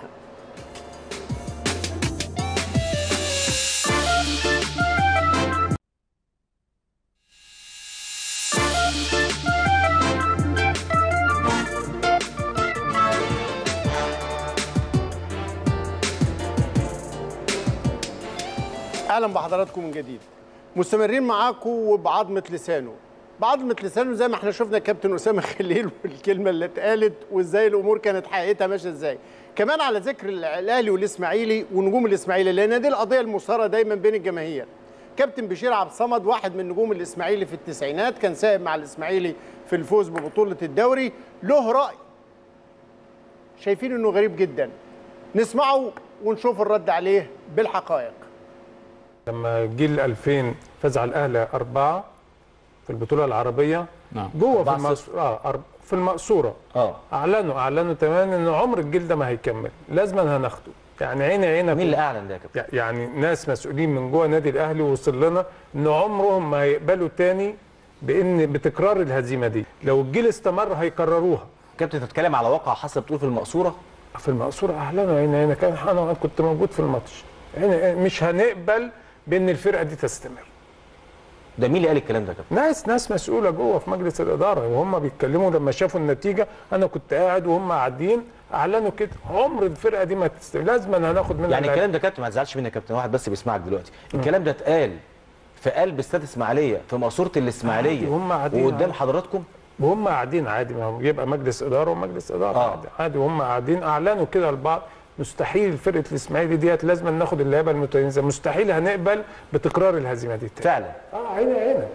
اهلا بحضراتكم من جديد مستمرين معاكم وبعظمه لسانه بعظمه لسانه زي ما احنا شفنا كابتن اسامه خليل والكلمه اللي اتقالت وازاي الامور كانت حقيقتها ماشيه ازاي كمان على ذكر الاهلي والاسماعيلي ونجوم الاسماعيلي لان دي القضيه المثاره دايما بين الجماهير كابتن بشير عبد الصمد واحد من نجوم الاسماعيلي في التسعينات كان سائب مع الاسماعيلي في الفوز ببطوله الدوري له راي شايفين انه غريب جدا نسمعه ونشوف الرد عليه بالحقائق لما جيل 2000 فاز على الاهلي أربعة في البطولة العربية نعم جوه في 4-0. المقصورة اه أرب- في المقصورة اه اعلنوا اعلنوا تماما ان عمر الجيل ده ما هيكمل لازما هناخده يعني عيني عينك مين اللي اعلن ده يا كابتن؟ يعني ناس مسؤولين من جوه نادي الاهلي وصل لنا ان عمرهم ما هيقبلوا تاني بان بتكرار الهزيمه دي لو الجيل استمر هيكرروها كابتن بتتكلم على واقع حصل بتقول في المقصوره في المقصوره اعلنوا عيني عينك انا كنت موجود في الماتش عيني مش هنقبل بان الفرقه دي تستمر ده مين اللي قال الكلام ده يا كابتن؟ ناس ناس مسؤوله جوه في مجلس الاداره وهم بيتكلموا لما شافوا النتيجه انا كنت قاعد وهم قاعدين اعلنوا كده عمر الفرقه دي ما تستمر لازم هناخد منها يعني اللعيبة. الكلام ده كابتن ما تزعلش مني يا كابتن واحد بس بيسمعك دلوقتي الكلام ده اتقال في قلب استاد اسماعيليه في مقصوره الاسماعيليه عادي، هم قاعدين وقدام عادي. حضراتكم وهم قاعدين عادي ما هو يبقى مجلس اداره ومجلس اداره آه. عادي, عادي وهم قاعدين اعلنوا كده لبعض مستحيل فرقه الاسماعيلي ديت لازم ناخد اللعيبه المتميزه مستحيل هنقبل بتكرار الهزيمه دي تاني. فعلا اه عيني عينك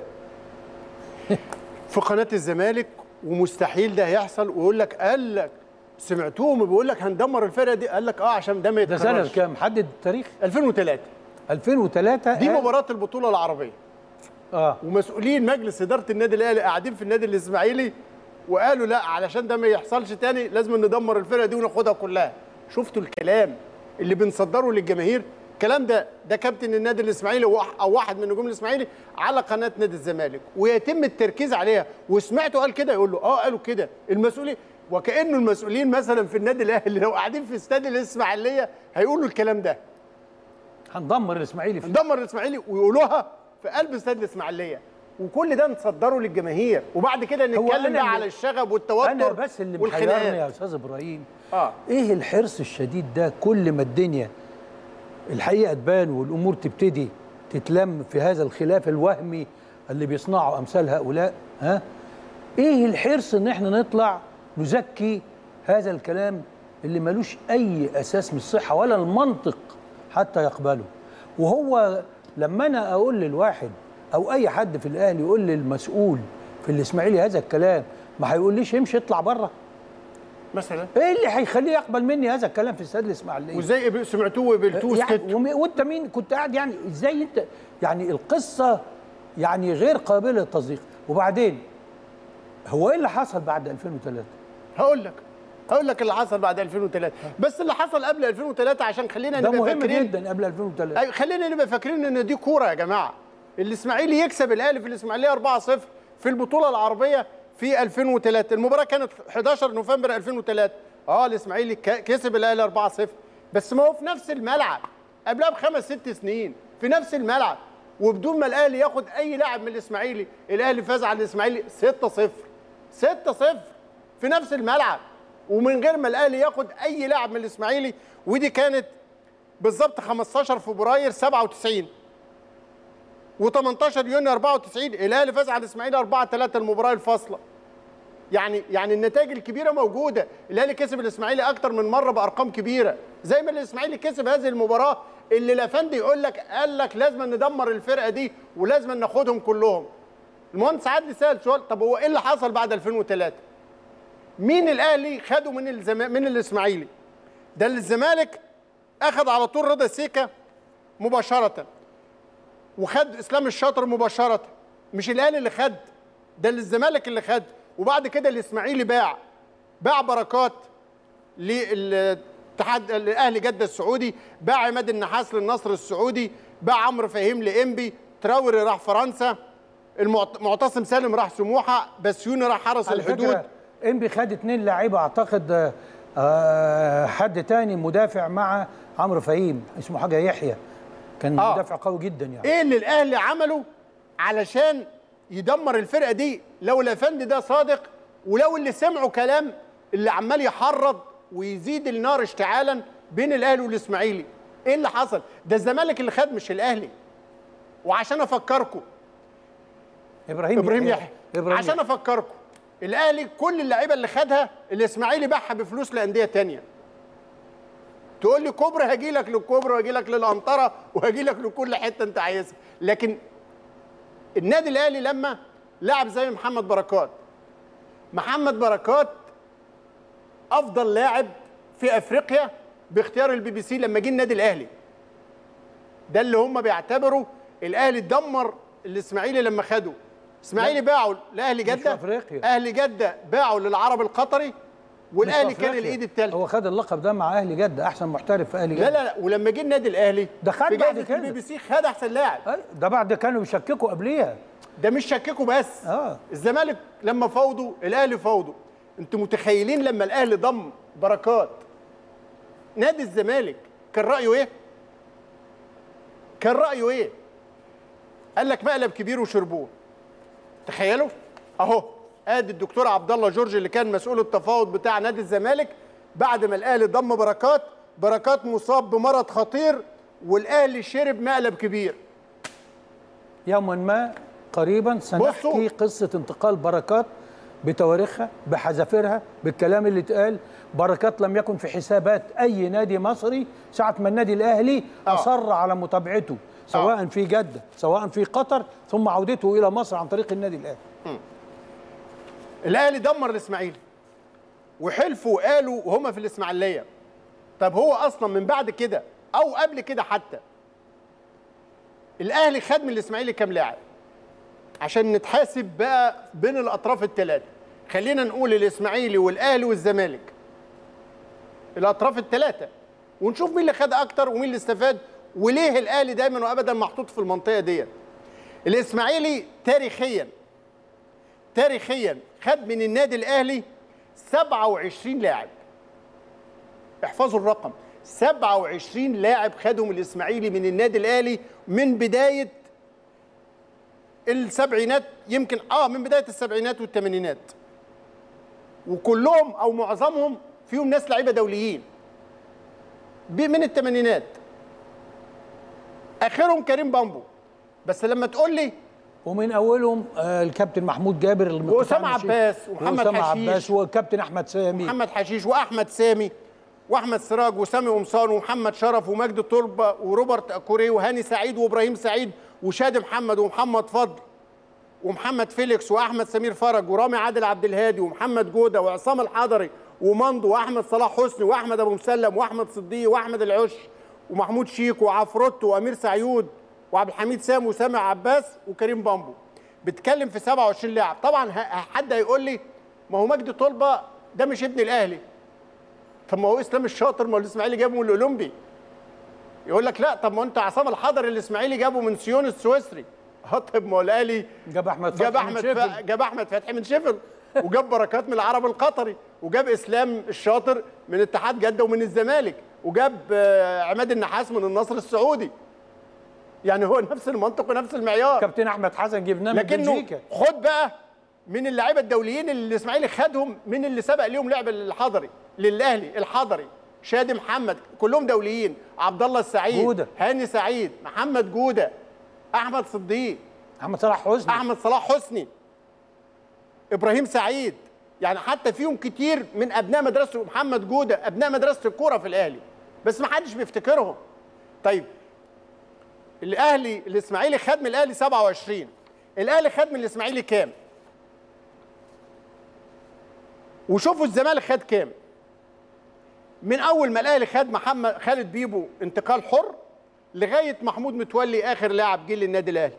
في قناه الزمالك ومستحيل ده هيحصل ويقول لك قال لك سمعتوهم بيقول لك هندمر الفرقه دي قال لك اه عشان ده ما ده يتكررش سنه كام حدد التاريخ 2003 2003 دي قال- مباراه البطوله العربيه اه ومسؤولين مجلس اداره النادي الاهلي قاعدين في النادي الاسماعيلي وقالوا لا علشان ده ما يحصلش تاني لازم ندمر الفرقه دي وناخدها كلها شفتوا الكلام اللي بنصدره للجماهير الكلام ده ده كابتن النادي الاسماعيلي وح- او واحد من نجوم الاسماعيلي على قناه نادي الزمالك ويتم التركيز عليها وسمعته قال كده يقول له اه قالوا كده المسؤولين وكانه المسؤولين مثلا في النادي الاهلي لو قاعدين في استاد الاسماعيليه هيقولوا الكلام ده هندمر الاسماعيلي في هندمر الاسماعيلي ويقولوها في قلب استاد الاسماعيليه وكل ده نصدره للجماهير وبعد كده هو نتكلم أنا بقى اللي- على الشغب والتوتر انا بس اللي محيرني يا والخناقات استاذ ابراهيم اه ايه الحرص الشديد ده كل ما الدنيا الحقيقه تبان والامور تبتدي تتلم في هذا الخلاف الوهمي اللي بيصنعه امثال هؤلاء ها ايه الحرص ان احنا نطلع نزكي هذا الكلام اللي ملوش اي اساس من الصحه ولا المنطق حتى يقبله وهو لما انا اقول للواحد او اي حد في الاهلي يقول للمسؤول في الاسماعيلي هذا الكلام ما هيقوليش امشي اطلع بره مثلا ايه اللي هيخليه يقبل مني هذا الكلام في استاد الاسماعيليه وازاي قبل- سمعتوه وقبلتوه يعني وسكتوا وم- وانت مين كنت قاعد يعني ازاي انت يعني القصه يعني غير قابله للتصديق وبعدين هو ايه اللي حصل بعد 2003 هقول لك هقول لك اللي حصل بعد 2003 بس اللي حصل قبل 2003 عشان خلينا ده نبقى مهم فاكرين جدا قبل 2003 أيوة خلينا نبقى فاكرين ان دي كوره يا جماعه الاسماعيلي يكسب الاهلي في الاسماعيليه 4-0 في البطوله العربيه في 2003 المباراه كانت 11 نوفمبر 2003 اه الاسماعيلي ك- كسب الاهلي 4-0 بس ما هو في نفس الملعب قبلها بخمس ست سنين في نفس الملعب وبدون ما الاهلي ياخد اي لاعب من الاسماعيلي الاهلي فاز على الاسماعيلي 6-0 6 0 في نفس الملعب ومن غير ما الاهلي ياخد اي لاعب من الاسماعيلي ودي كانت بالظبط 15 فبراير 97 و18 يونيو 94 الاهلي فاز على الاسماعيلي 4 3 المباراه الفاصله يعني يعني النتائج الكبيره موجوده الاهلي كسب الاسماعيلي اكتر من مره بارقام كبيره زي ما الاسماعيلي كسب هذه المباراه اللي الافندي يقول لك قال لك لازم ندمر الفرقه دي ولازم ناخدهم كلهم المهندس عدلي سال سؤال طب هو ايه اللي حصل بعد 2003 مين الاهلي خده من الزم... من الاسماعيلي ده اللي الزمالك اخذ على طول رضا سيكا مباشره وخد اسلام الشاطر مباشره مش الاهلي اللي خد ده اللي الزمالك اللي خد وبعد كده الاسماعيلي باع باع بركات للاتحاد الاهلي جده السعودي باع عماد النحاس للنصر السعودي باع عمرو فهيم لانبي تراوري راح فرنسا المعت- معتصم سالم راح سموحه بسيوني راح حرس على الحدود فكرة انبي خد اتنين لعيبه اعتقد آه، آه، حد تاني مدافع مع عمرو فهيم اسمه حاجه يحيى كان آه. مدافع قوي جدا يعني ايه اللي الاهلي عمله علشان يدمر الفرقه دي لو الافندي ده صادق ولو اللي سمعوا كلام اللي عمال يحرض ويزيد النار اشتعالا بين الاهلي والاسماعيلي ايه اللي حصل ده الزمالك اللي خد مش الاهلي وعشان افكركم ابراهيم ابراهيم يحيى. يحيى ابراهيم عشان افكركم الاهلي كل اللعيبه اللي خدها الاسماعيلي باعها بفلوس لانديه تانية تقول لي كوبري هاجي لك للكوبري وهاجي لك للانطره وهاجي لك لكل حته انت عايزها لكن النادي الاهلي لما لعب زي محمد بركات محمد بركات افضل لاعب في افريقيا باختيار البي بي سي لما جه النادي الاهلي ده اللي هم بيعتبروا الاهلي دمر الاسماعيلي لما خده اسماعيلي باعوا لاهلي في جده أفريقيا. اهلي جده باعوا للعرب القطري والاهلي مش في كان أفريقيا. الايد الثالثه هو خد اللقب ده مع اهلي جده احسن محترف في اهلي جده لا لا لا ولما جه النادي الاهلي ده خد في بعد جائزة كده. البي بي سي خد احسن لاعب ده بعد كانوا بيشككوا قبليها ده مش شككوا بس اه الزمالك لما فوضوا الاهلي فوضوا انتوا متخيلين لما الاهلي ضم بركات نادي الزمالك كان رايه ايه كان رايه ايه قال لك مقلب كبير وشربوه تخيلوا اهو ادي الدكتور عبد الله جورج اللي كان مسؤول التفاوض بتاع نادي الزمالك بعد ما الاهلي ضم بركات بركات مصاب بمرض خطير والاهلي شرب مقلب كبير يوما ما قريبا سنحكي قصة انتقال بركات بتواريخها بحذافيرها بالكلام اللي اتقال بركات لم يكن في حسابات أي نادي مصري ساعة ما النادي الأهلي أصر على متابعته سواء في جدة سواء في قطر ثم عودته إلى مصر عن طريق النادي الأهلي الاهلي دمر الاسماعيلي وحلفوا وقالوا وهم في الاسماعيليه طب هو اصلا من بعد كده او قبل كده حتى الاهلي خد من الاسماعيلي كام لاعب عشان نتحاسب بقى بين الاطراف الثلاثه خلينا نقول الاسماعيلي والاهلي والزمالك الاطراف الثلاثه ونشوف مين اللي خد اكتر ومين اللي استفاد وليه الاهلي دايما وابدا محطوط في المنطقه ديت الاسماعيلي تاريخيا تاريخيا خد من النادي الاهلي 27 لاعب احفظوا الرقم 27 لاعب خدهم الاسماعيلي من النادي الاهلي من بدايه السبعينات يمكن اه من بدايه السبعينات والثمانينات وكلهم او معظمهم فيهم ناس لعيبه دوليين ب- من الثمانينات اخرهم كريم بامبو بس لما تقول لي ومن اولهم آه الكابتن محمود جابر اللي وأسامة ماشي. عباس ومحمد وأسامة حشيش. عباس والكابتن احمد سامي محمد حشيش واحمد سامي واحمد سراج وسامي قمصان ومحمد شرف ومجدي طلبه وروبرت اكوري وهاني سعيد وابراهيم سعيد وشادي محمد ومحمد فضل ومحمد فيليكس واحمد سمير فرج ورامي عادل عبد الهادي ومحمد جوده وعصام الحضري ومندو واحمد صلاح حسني واحمد ابو مسلم واحمد صديق واحمد العش ومحمود شيك وعفروتو وامير سعيود وعبد الحميد سامي وسامع عباس وكريم بامبو بتكلم في 27 لاعب طبعا ه- حد هيقول لي ما هو مجدي طلبه ده مش ابن الاهلي طب ما هو اسلام الشاطر ما هو الاسماعيلي جابه من الاولمبي يقول لك لا طب ما انت عصام الحضري الاسماعيلي جابه من سيون السويسري اه طب ما هو الاهلي جاب احمد جاب فتحي من احمد شيفيلد. ف... جاب احمد فتحي من شيفيلد وجاب بركات من العرب القطري وجاب اسلام الشاطر من اتحاد جده ومن الزمالك وجاب آه، عماد النحاس من النصر السعودي يعني هو نفس المنطق ونفس المعيار كابتن احمد حسن جبناه من لكنه بلجيكا خد بقى من اللعيبه الدوليين اللي الاسماعيلي خدهم من اللي سبق ليهم لعب الحضري للاهلي الحضري شادي محمد كلهم دوليين عبد الله السعيد جودة. هاني سعيد محمد جوده احمد صديق محمد صلاح حسني احمد صلاح حسني ابراهيم سعيد يعني حتى فيهم كتير من ابناء مدرسه محمد جوده ابناء مدرسه الكوره في الاهلي بس ما حدش بيفتكرهم طيب الاهلي الاسماعيلي خد من الاهلي 27 الاهلي خد من الاسماعيلي كام وشوفوا الزمالك خد كام من اول ما الاهلي خد محمد خالد بيبو انتقال حر لغايه محمود متولي اخر لاعب جه للنادي الاهلي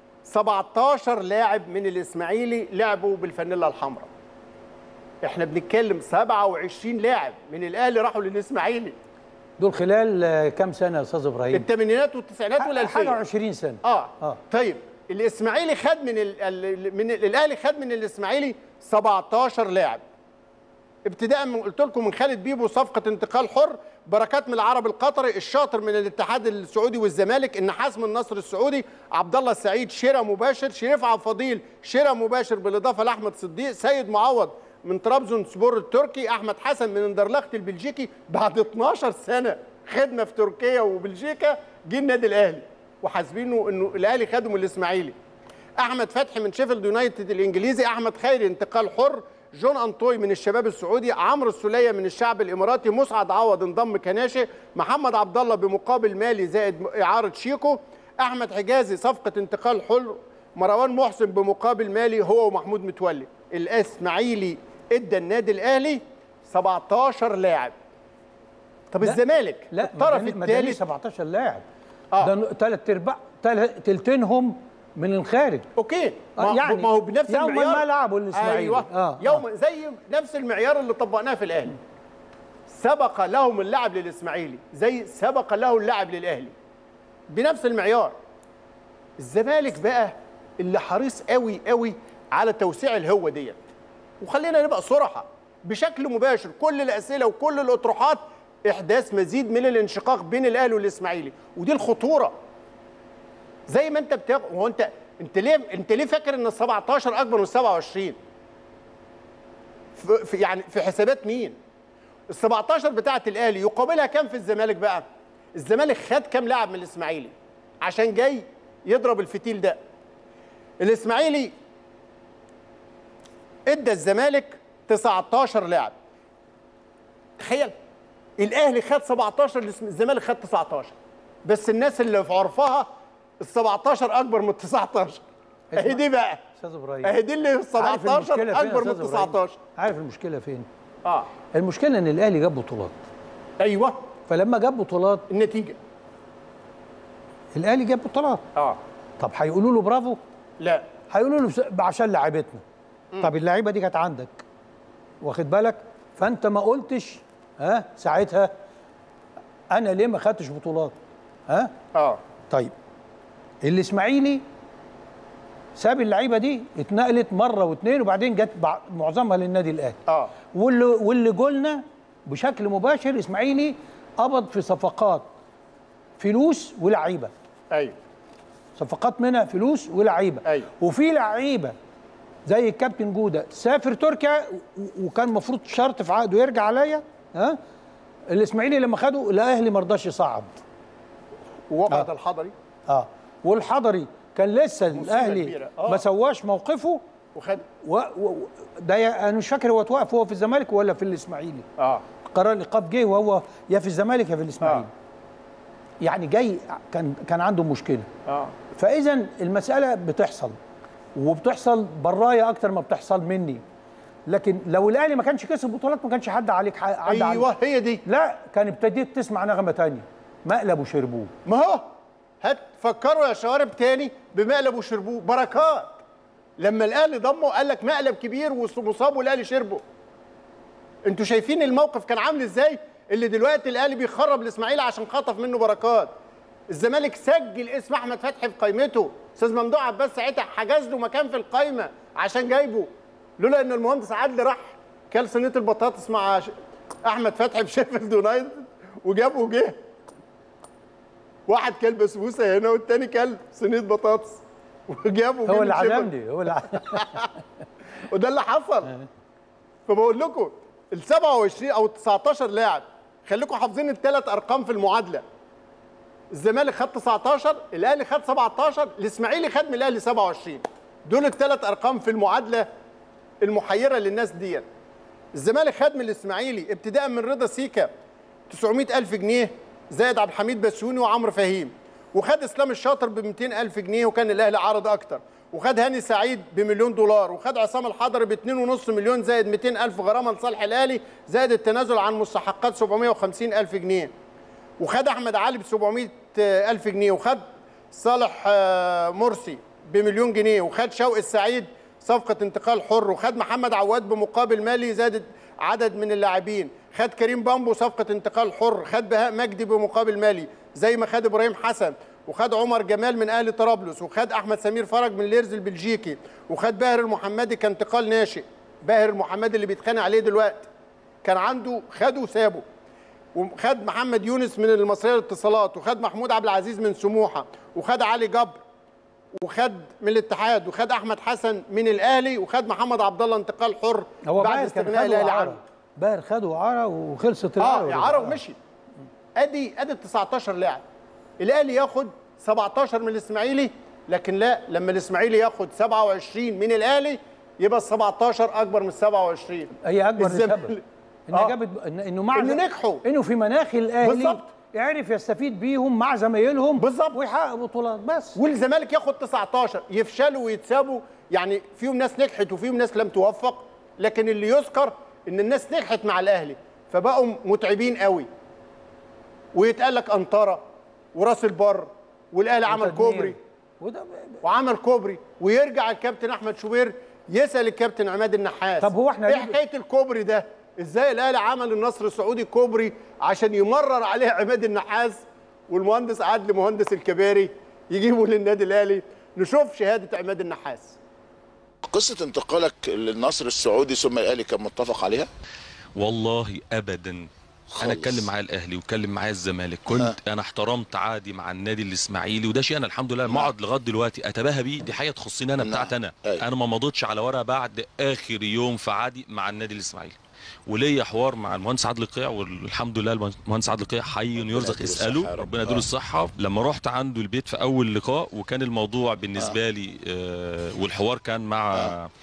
17 لاعب من الاسماعيلي لعبوا بالفانيلا الحمراء احنا بنتكلم 27 لاعب من الاهلي راحوا للاسماعيلي دول خلال آه، كام سنه يا استاذ ابراهيم الثمانينات والتسعينات حاجه والالفيه 20 سنه اه, آه. طيب الاسماعيلي خد من ال... ال- من ال- الاهلي خد من الاسماعيلي 17 لاعب ابتداء من قلت لكم من خالد بيبو صفقه انتقال حر بركات من العرب القطري الشاطر من الاتحاد السعودي والزمالك النحاس من النصر السعودي عبد الله السعيد شراء مباشر شريف عبد الفضيل شراء مباشر بالاضافه لاحمد صديق سيد معوض من طرابزون سبور التركي احمد حسن من اندرلخت البلجيكي بعد 12 سنه خدمه في تركيا وبلجيكا جه النادي الاهلي وحاسبينه انه الاهلي خده من الاسماعيلي احمد فتحي من شيفيلد يونايتد الانجليزي احمد خيري انتقال حر جون انطوي من الشباب السعودي عمرو السوليه من الشعب الاماراتي مسعد عوض انضم كناشئ محمد عبد الله بمقابل مالي زائد اعاره شيكو احمد حجازي صفقه انتقال حر مروان محسن بمقابل مالي هو ومحمود متولي الاسماعيلي ادى النادي الاهلي 17 لاعب طب لا، الزمالك لا الطرف مدني- مدني الثالث 17 لاعب آه. ده ثلاث ارباع تل- تلتينهم من الخارج اوكي آه، ما, يعني ما هو بنفس يوما المعيار ما لعبوا الإسماعيلي. ايوه آه، يوم زي نفس المعيار اللي طبقناه في الاهلي سبق لهم اللاعب للاسماعيلي زي سبق له اللاعب للاهلي بنفس المعيار الزمالك بقى اللي حريص قوي قوي على توسيع الهوه ديت وخلينا نبقى صراحه بشكل مباشر كل الاسئله وكل الاطروحات احداث مزيد من الانشقاق بين الاهلي والاسماعيلي ودي الخطوره زي ما انت بتاخد هو انت انت ليه انت ليه فاكر ان ال 17 اكبر من ال 27 في في- يعني في حسابات مين ال 17 بتاعه الاهلي يقابلها كام في الزمالك بقى الزمالك خد كام لاعب من الاسماعيلي عشان جاي يضرب الفتيل ده الاسماعيلي ادى الزمالك 19 لاعب تخيل الاهلي خد 17 الاسم- الزمالك خد 19 بس الناس اللي في عرفها ال 17 اكبر من ال 19 اهي دي بقى استاذ ابراهيم اهي دي اللي ال عارف 17 المشكلة فين يا اكبر من ال أستاذ إبراهيم؟ 19 عارف المشكله فين اه المشكله ان الاهلي جاب بطولات ايوه فلما جاب بطولات النتيجه الاهلي جاب بطولات اه طب هيقولوا له برافو لا هيقولوا له بس- عشان لعيبتنا طب اللعيبه دي كانت عندك واخد بالك فانت ما قلتش ها ساعتها انا ليه ما خدتش بطولات ها اه طيب الاسماعيلي ساب اللعيبه دي اتنقلت مره واثنين وبعدين جت بع- معظمها للنادي الاهلي اه واللي واللي قلنا بشكل مباشر الاسماعيلي قبض في صفقات فلوس ولعيبه ايوه صفقات منها فلوس ولعيبه أيوة. وفي لعيبه زي الكابتن جوده سافر تركيا و- وكان المفروض شرط في عقده يرجع عليا ها الاسماعيلي لما خده الاهلي ما رضاش يصعد ووقعت الحضري اه والحضري كان لسه الاهلي كبيرة. آه. ما سواش موقفه وخد و... و... ده ي- انا مش فاكر هو اتوقف هو في الزمالك ولا في الاسماعيلي اه قرار الايقاف جه وهو يا في الزمالك يا في الاسماعيلي آه. يعني جاي كان كان عنده مشكله اه فاذا المساله بتحصل وبتحصل برايا اكتر ما بتحصل مني لكن لو الاهلي ما كانش كسب بطولات ما كانش حد عليك ح- عدى ايوه عليك. هي دي لا كان ابتديت تسمع نغمه تانية مقلب وشربوه ما هو هات فكروا يا شوارب تاني بمقلب وشربوه بركات لما الاهلي ضمه قال لك مقلب كبير ومصاب والاهلي شربه انتوا شايفين الموقف كان عامل ازاي اللي دلوقتي الاهلي بيخرب الاسماعيلي عشان خطف منه بركات الزمالك سجل اسم احمد فتحي في قائمته استاذ ممدوح عباس ساعتها حجز له مكان في القايمه عشان جايبه لولا ان المهندس عادل راح كل صينيه البطاطس مع ش- احمد فتحي في شيفيلد يونايتد وجابه وجه واحد كل بسبوسه هنا والتاني كل صينيه بطاطس وجابوا هو مين اللي شبل. عزمني هو اللي عزمني. وده اللي حصل فبقول لكم ال 27 او ال 19 لاعب خليكم حافظين الثلاث ارقام في المعادله الزمالك خد 19 الاهلي خد 17 الاسماعيلي خد من الاهلي 27 دول الثلاث ارقام في المعادله المحيره للناس دي الزمالك خد من الاسماعيلي ابتداء من رضا سيكا 900 ألف جنيه زائد عبد الحميد بسيوني وعمرو فهيم وخد اسلام الشاطر ب 200 ألف جنيه وكان الاهلي عرض اكتر وخد هاني سعيد بمليون دولار وخد عصام الحضري ب 2.5 مليون زائد 200 ألف غرامه لصالح الاهلي زائد التنازل عن مستحقات 750 ألف جنيه وخد احمد علي ب 700 ألف جنيه وخد صالح آه، مرسي بمليون جنيه وخد شوقي السعيد صفقة انتقال حر وخد محمد عواد بمقابل مالي زادت عدد من اللاعبين خد كريم بامبو صفقة انتقال حر خد بهاء مجدي بمقابل مالي زي ما خد ابراهيم حسن وخد عمر جمال من اهلي طرابلس وخد احمد سمير فرج من ليرز البلجيكي وخد باهر المحمدي كانتقال ناشئ باهر المحمدي اللي بيتخانق عليه دلوقتي كان عنده خده وسابه وخد محمد يونس من المصريه للاتصالات وخد محمود عبد العزيز من سموحه وخد علي جبر وخد من الاتحاد وخد احمد حسن من الاهلي وخد محمد عبد الله انتقال حر هو بعد باهر كان استغناء خده الاهلي عنه وعرى باهر خده وعرى وخلصت اه العرى اعاره ومشي ادي ادي ال 19 لاعب الاهلي ياخد 17 من الاسماعيلي لكن لا لما الاسماعيلي ياخد 27 من الاهلي يبقى ال 17 اكبر من ال 27 هي اكبر الزمالك- لسبب انه آه. جابت إن- انه مع إنه نجحوا. انه في مناخ الاهلي بالظبط. يعرف يستفيد بيهم مع زمايلهم بالظبط. ويحقق بطولات بس والزمالك ياخد 19 يفشلوا ويتسابوا يعني فيهم ناس نجحت وفيهم ناس لم توفق لكن اللي يذكر ان الناس نجحت مع الاهلي فبقوا متعبين قوي ويتقال لك انطره وراس البر والاهلي عمل وتدمير. كوبري وده وعمل كوبري ويرجع الكابتن احمد شوبير يسال الكابتن عماد النحاس طب هو إحنا ايه ليه- حكايه الكوبري ده ازاي الاهلي عمل النصر السعودي كوبري عشان يمرر عليه عماد النحاس والمهندس عادل مهندس الكباري يجيبوا للنادي الاهلي نشوف شهاده عماد النحاس قصة انتقالك للنصر السعودي ثم الاهلي كان متفق عليها؟ والله ابدا خالص. انا اتكلم معايا الاهلي واتكلم معايا الزمالك كنت انا احترمت عادي مع النادي الاسماعيلي وده شيء انا الحمد لله مقعد لغايه دلوقتي اتباهى بيه دي حاجه تخصني انا نعم. بتاعت انا أيوة. انا ما مضيتش على ورقه بعد اخر يوم في عادي مع النادي الاسماعيلي وليا حوار مع المهندس عادل قيع والحمد لله المهندس عادل قيع حي يرزق يديله اساله الصحة يا رب. ربنا يديله آه. الصحه لما رحت عنده البيت في اول لقاء وكان الموضوع بالنسبه لي آه والحوار كان مع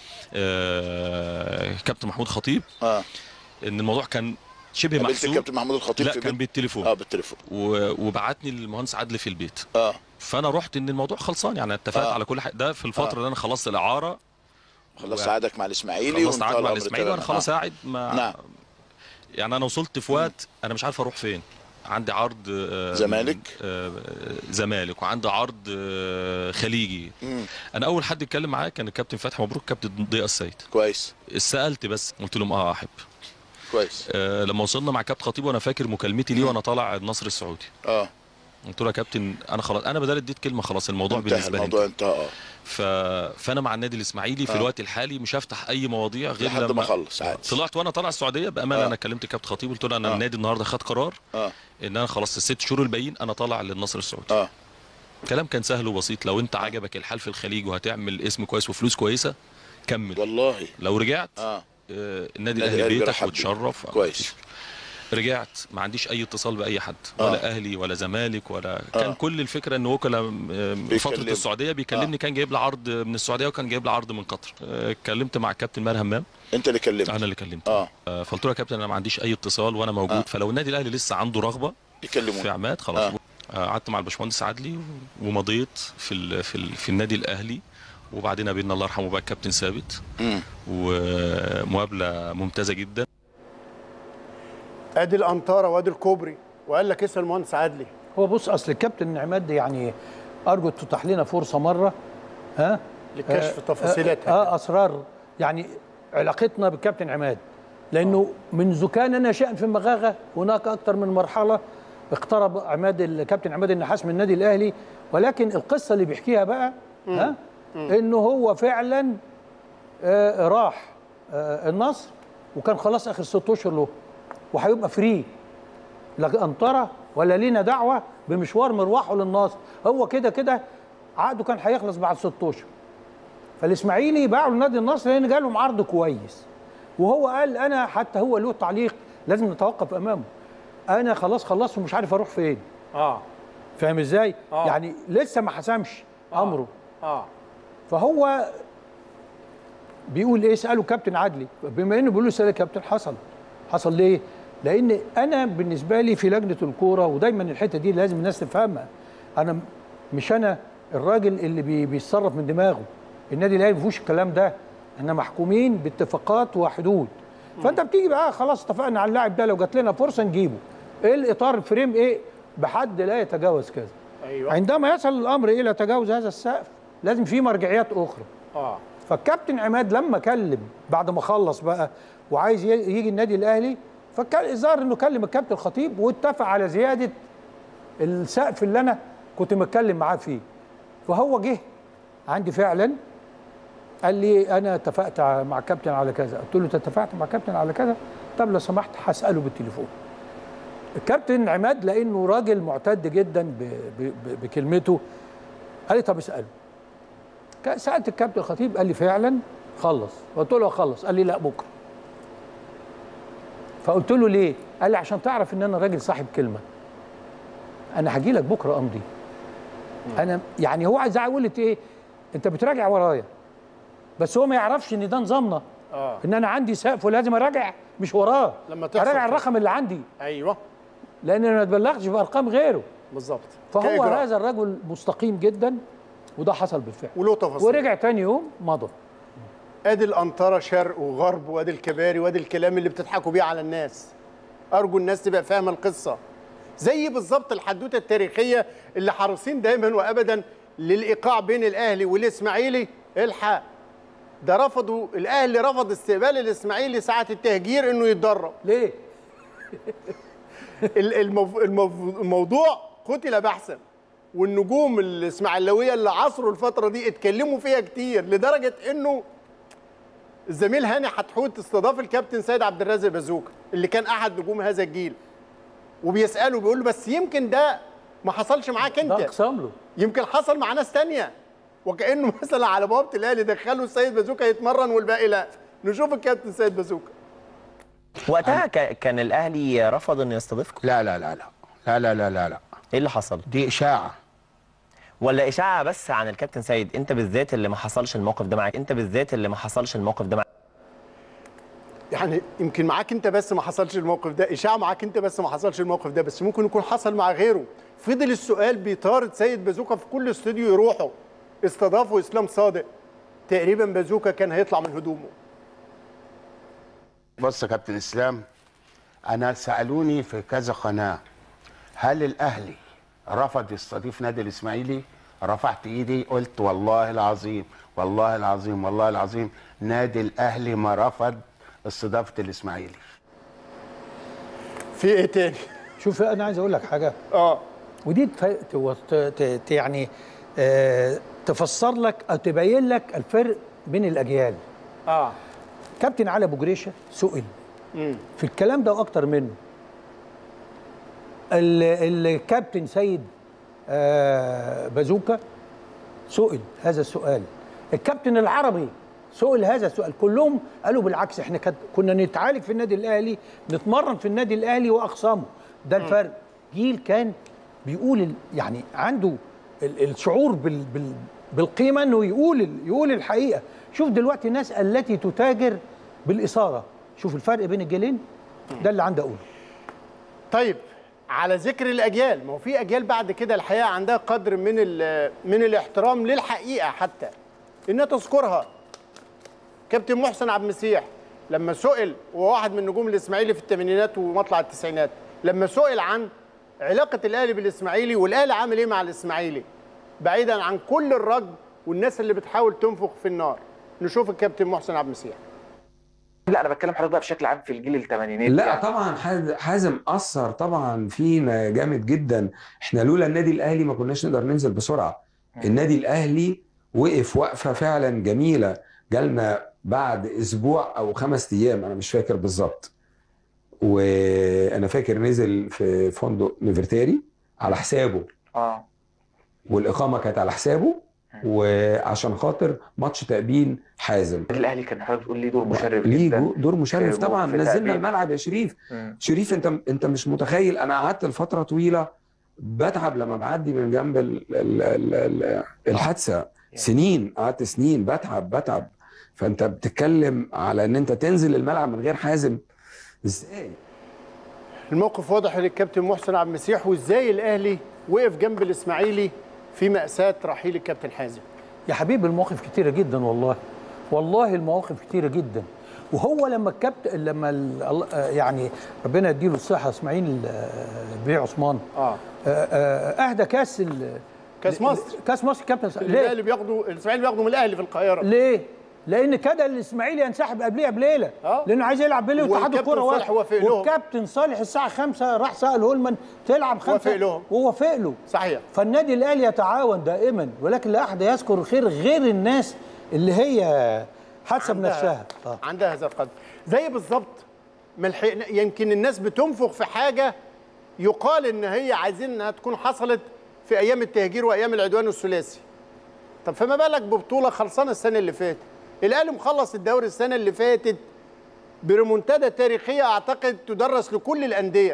آه كابتن محمود خطيب اه ان الموضوع كان شبه قابلت محسوب الكابتن محمود الخطيب لا في كان بيت- بالتليفون اه بالتليفون و- وبعتني للمهندس عادل في البيت اه فانا رحت ان الموضوع خلصان يعني اتفقت آه. على كل حاجه ده في الفتره آه. اللي انا خلصت الاعاره خلصت و- عقدك مع الاسماعيلي خلصت عقد وانتقل مع الأمر الاسماعيلي وانا تماما. خلاص آه. قاعد مع نعم يعني انا وصلت في وقت انا مش عارف اروح فين عندي عرض آه، زمالك؟ آه، زمالك وعندي عرض آه، خليجي مم. انا اول حد اتكلم معايا كان الكابتن فتحي مبروك كابتن ضياء السيد كويس سالت بس قلت لهم اه احب كويس آه لما وصلنا مع كابتن خطيب وانا فاكر مكالمتي ليه وانا طالع النصر السعودي اه قلت له يا كابتن انا خلاص انا بدل اديت كلمه خلاص الموضوع انتهى بالنسبه لي الموضوع انتهى. انتهى اه ف... فانا مع النادي الاسماعيلي في آه. الوقت الحالي مش هفتح اي مواضيع غير لحد لما ما اخلص عادي طلعت وانا طالع السعوديه بامانه آه. انا كلمت كابتن خطيب قلت له انا آه. النادي النهارده خد قرار اه ان انا خلاص الست شهور الباقيين انا طالع للنصر السعودي اه كلام كان سهل وبسيط لو انت عجبك الحال في الخليج وهتعمل اسم كويس وفلوس كويسه كمل والله لو رجعت اه آه، النادي النادي الاهلي الأهلي بيتك بيرحب بيك. وتشرف كويس رجعت ما عنديش اي اتصال باي حد آه. ولا اهلي ولا زمالك ولا كان آه. كل الفكره ان وكلاء آه، فتره بيكلمك. السعوديه بيكلمني كان جايب لي عرض من السعوديه وكان جايب لي عرض من قطر آه، اتكلمت مع الكابتن ماهر همام انت اللي كلمت انا اللي كلمته اه آه، فقلت له يا كابتن انا ما عنديش اي اتصال وانا موجود آه. فلو النادي الاهلي لسه عنده رغبه في يكلمون عماد خلاص آه. آه، قعدت مع الباشمهندس عدلي ومضيت في ال في ال في النادي الاهلي وبعدين قابلنا الله يرحمه بقى الكابتن ثابت مم. ومقابله ممتازه جدا ادي الانطاره وادي الكوبري وقال لك اسال المهندس عدلي هو بص اصل الكابتن عماد يعني ارجو تتاح لنا فرصه مره ها لكشف آه، تفاصيلاتها اه, آه اسرار يعني علاقتنا بالكابتن عماد لانه منذ كان ناشئا في مغاغه هناك اكثر من مرحله اقترب عماد الكابتن عماد النحاس من النادي الاهلي ولكن القصه اللي بيحكيها بقى ها انه هو فعلا آه راح آه النصر وكان خلاص اخر ست اشهر له وهيبقى فري لا انطره ولا لينا دعوه بمشوار مروحه للنصر هو كده كده عقده كان هيخلص بعد 16 فالاسماعيلي باعوا لنادي النصر لان جالهم عرض كويس وهو قال انا حتى هو له تعليق لازم نتوقف امامه انا خلاص خلصت ومش عارف اروح فين اه فاهم ازاي آه. يعني لسه ما حسمش امره اه فهو بيقول ايه اساله كابتن عدلي بما انه بيقول له اسال كابتن حصل حصل ليه لان انا بالنسبه لي في لجنه الكوره ودايما الحته دي لازم الناس تفهمها انا م- مش انا الراجل اللي بي بيتصرف من دماغه النادي الاهلي ما فيهوش الكلام ده احنا محكومين باتفاقات وحدود فانت بتيجي بقى خلاص اتفقنا على اللاعب ده لو جات لنا فرصه نجيبه ايه الاطار الفريم ايه بحد لا يتجاوز كذا ايوه عندما يصل الامر الى تجاوز هذا السقف لازم في مرجعيات اخرى اه فالكابتن عماد لما كلم بعد ما خلص بقى وعايز ي- يجي النادي الاهلي فكان الظاهر انه كلم الكابتن الخطيب واتفق على زياده السقف اللي انا كنت متكلم معاه فيه فهو جه عندي فعلا قال لي انا اتفقت ع- مع الكابتن على كذا قلت له انت اتفقت مع الكابتن على كذا طب لو سمحت هساله بالتليفون الكابتن عماد لانه راجل معتد جدا ب- ب- ب- بكلمته قال لي طب اساله كا- سالت الكابتن الخطيب قال لي فعلا خلص قلت له خلص قال لي لا بكره فقلت له ليه قال لي عشان تعرف ان انا راجل صاحب كلمه انا هاجي لك بكره امضي انا يعني هو عايز يقول لي ايه انت بتراجع ورايا بس هو ما يعرفش ان ده نظامنا اه ان انا عندي سقف ولازم اراجع مش وراه لما تحصل اراجع كده. الرقم اللي عندي ايوه لان انا ما اتبلغش بارقام غيره بالظبط فهو كإجراء. هذا الرجل مستقيم جدا وده حصل بالفعل وله تفاصيل ورجع تاني يوم مضى ادي الانطره شرق وغرب وادي الكباري وادي الكلام اللي بتضحكوا بيه على الناس ارجو الناس تبقى فاهمه القصه زي بالظبط الحدوته التاريخيه اللي حريصين دايما وابدا للايقاع بين الاهلي والاسماعيلي الحق ده رفضوا الاهلي رفض استقبال الاسماعيلي ساعه التهجير انه يتدرب ليه ال- المف... المف... الموضوع قتل بحثا والنجوم الاسماعيلاويه اللي عصروا الفتره دي اتكلموا فيها كتير لدرجه انه الزميل هاني حتحوت استضاف الكابتن سيد عبد الرازق بازوكا اللي كان احد نجوم هذا الجيل وبيساله بيقول له بس يمكن ده ما حصلش معاك انت ده اقسام له يمكن حصل مع ناس تانية وكانه مثلا على بوابه الاهلي دخلوا السيد بازوكا يتمرن والباقي لا نشوف الكابتن سيد بازوكا وقتها كا- كان الاهلي رفض انه يستضيفكم لا لا لا لا لا لا لا لا لا ايه اللي حصل دي اشاعه ولا اشاعه بس عن الكابتن سيد انت بالذات اللي ما حصلش الموقف ده معاك انت بالذات اللي ما حصلش الموقف ده معاك يعني يمكن معاك انت بس ما حصلش الموقف ده اشاعه معاك انت بس ما حصلش الموقف ده بس ممكن يكون حصل مع غيره فضل السؤال بيطارد سيد بازوكا في كل استوديو يروحوا استضافوا اسلام صادق تقريبا بازوكا كان هيطلع من هدومه بص يا كابتن اسلام انا سالوني في كذا قناه هل الاهلي رفض يستضيف نادي الاسماعيلي رفعت ايدي قلت والله العظيم والله العظيم والله العظيم نادي الاهلي ما رفض استضافه الاسماعيلي في ايه تاني شوف انا عايز اقول لك حاجه اه ودي تف- تو- ت- ت- ت- يعني آه تفسر لك او تبين لك الفرق بين الاجيال اه كابتن علي ابو جريشه سئل امم في الكلام ده واكتر منه ال- الكابتن سيد آه، بازوكا سئل هذا السؤال الكابتن العربي سئل هذا السؤال كلهم قالوا بالعكس احنا كد- كنا نتعالج في النادي الاهلي نتمرن في النادي الاهلي واخصامه ده الفرق جيل كان بيقول ال- يعني عنده ال- الشعور بال بال بالقيمه انه يقول ال- يقول الحقيقه شوف دلوقتي الناس التي تتاجر بالاثاره شوف الفرق بين الجيلين ده اللي عندي اقوله طيب على ذكر الاجيال ما هو في اجيال بعد كده الحقيقه عندها قدر من ال- من الاحترام للحقيقه حتى انها تذكرها كابتن محسن عبد المسيح لما سئل وهو واحد من نجوم الاسماعيلي في الثمانينات ومطلع التسعينات لما سئل عن علاقه الاهلي بالاسماعيلي والاهلي عامل ايه مع الاسماعيلي بعيدا عن كل الرد والناس اللي بتحاول تنفخ في النار نشوف الكابتن محسن عبد المسيح لا انا بتكلم حضرتك بقى بشكل عام في الجيل الثمانينات لا يعني. طبعا حاز- حازم اثر طبعا فينا جامد جدا احنا لولا النادي الاهلي ما كناش نقدر ننزل بسرعه النادي الاهلي وقف وقفه فعلا جميله جالنا بعد اسبوع او خمس ايام انا مش فاكر بالظبط وانا فاكر نزل في فندق نيفرتاري على حسابه اه والاقامه كانت على حسابه وعشان خاطر ماتش تأبين حازم النادي الاهلي كان حضرتك بتقول ليه دور مشرف ليه جدا جو- دور مشرف في- طبعا في نزلنا تأبين. الملعب يا شريف مم. شريف انت انت مش متخيل انا قعدت لفتره طويله بتعب لما بعدي من جنب ال- ال- ال- ال- الحادثه سنين قعدت سنين بتعب بتعب فانت بتتكلم على ان انت تنزل الملعب من غير حازم ازاي الموقف واضح للكابتن محسن عبد المسيح وازاي الاهلي وقف جنب الاسماعيلي في مأساة رحيل الكابتن حازم يا حبيبي المواقف كتيرة جدا والله والله المواقف كتيرة جدا وهو لما الكابتن لما ال- الله- آه يعني ربنا يديله الصحة اسماعيل آه، بيه عثمان اه اهدى كاس ال- كاس ل- مصر. كاس مصر كابتن اللي الاهلي بياخدوا الاسماعيلي بياخدوا من الاهلي في القاهره ليه؟ لان كده الاسماعيلي ينسحب قبليها بليله آه. لانه عايز يلعب بليله واتحاد والكابتن الكوره صالح واقف. وافق لهم. والكابتن صالح الساعه 5 راح سال هولمان تلعب 5 وافق لهم. ووافق له صحيح فالنادي الاهلي يتعاون دائما ولكن لا احد يذكر الخير غير الناس اللي هي حاسه عندها- بنفسها آه. عندها هذا القدر زي بالظبط ملحقنا يمكن الناس بتنفخ في حاجه يقال ان هي عايزين انها تكون حصلت في ايام التهجير وايام العدوان الثلاثي طب فما بالك ببطوله خلصانه السنه اللي فاتت الاهلي مخلص الدوري السنه اللي فاتت بريمونتادا تاريخيه اعتقد تدرس لكل الانديه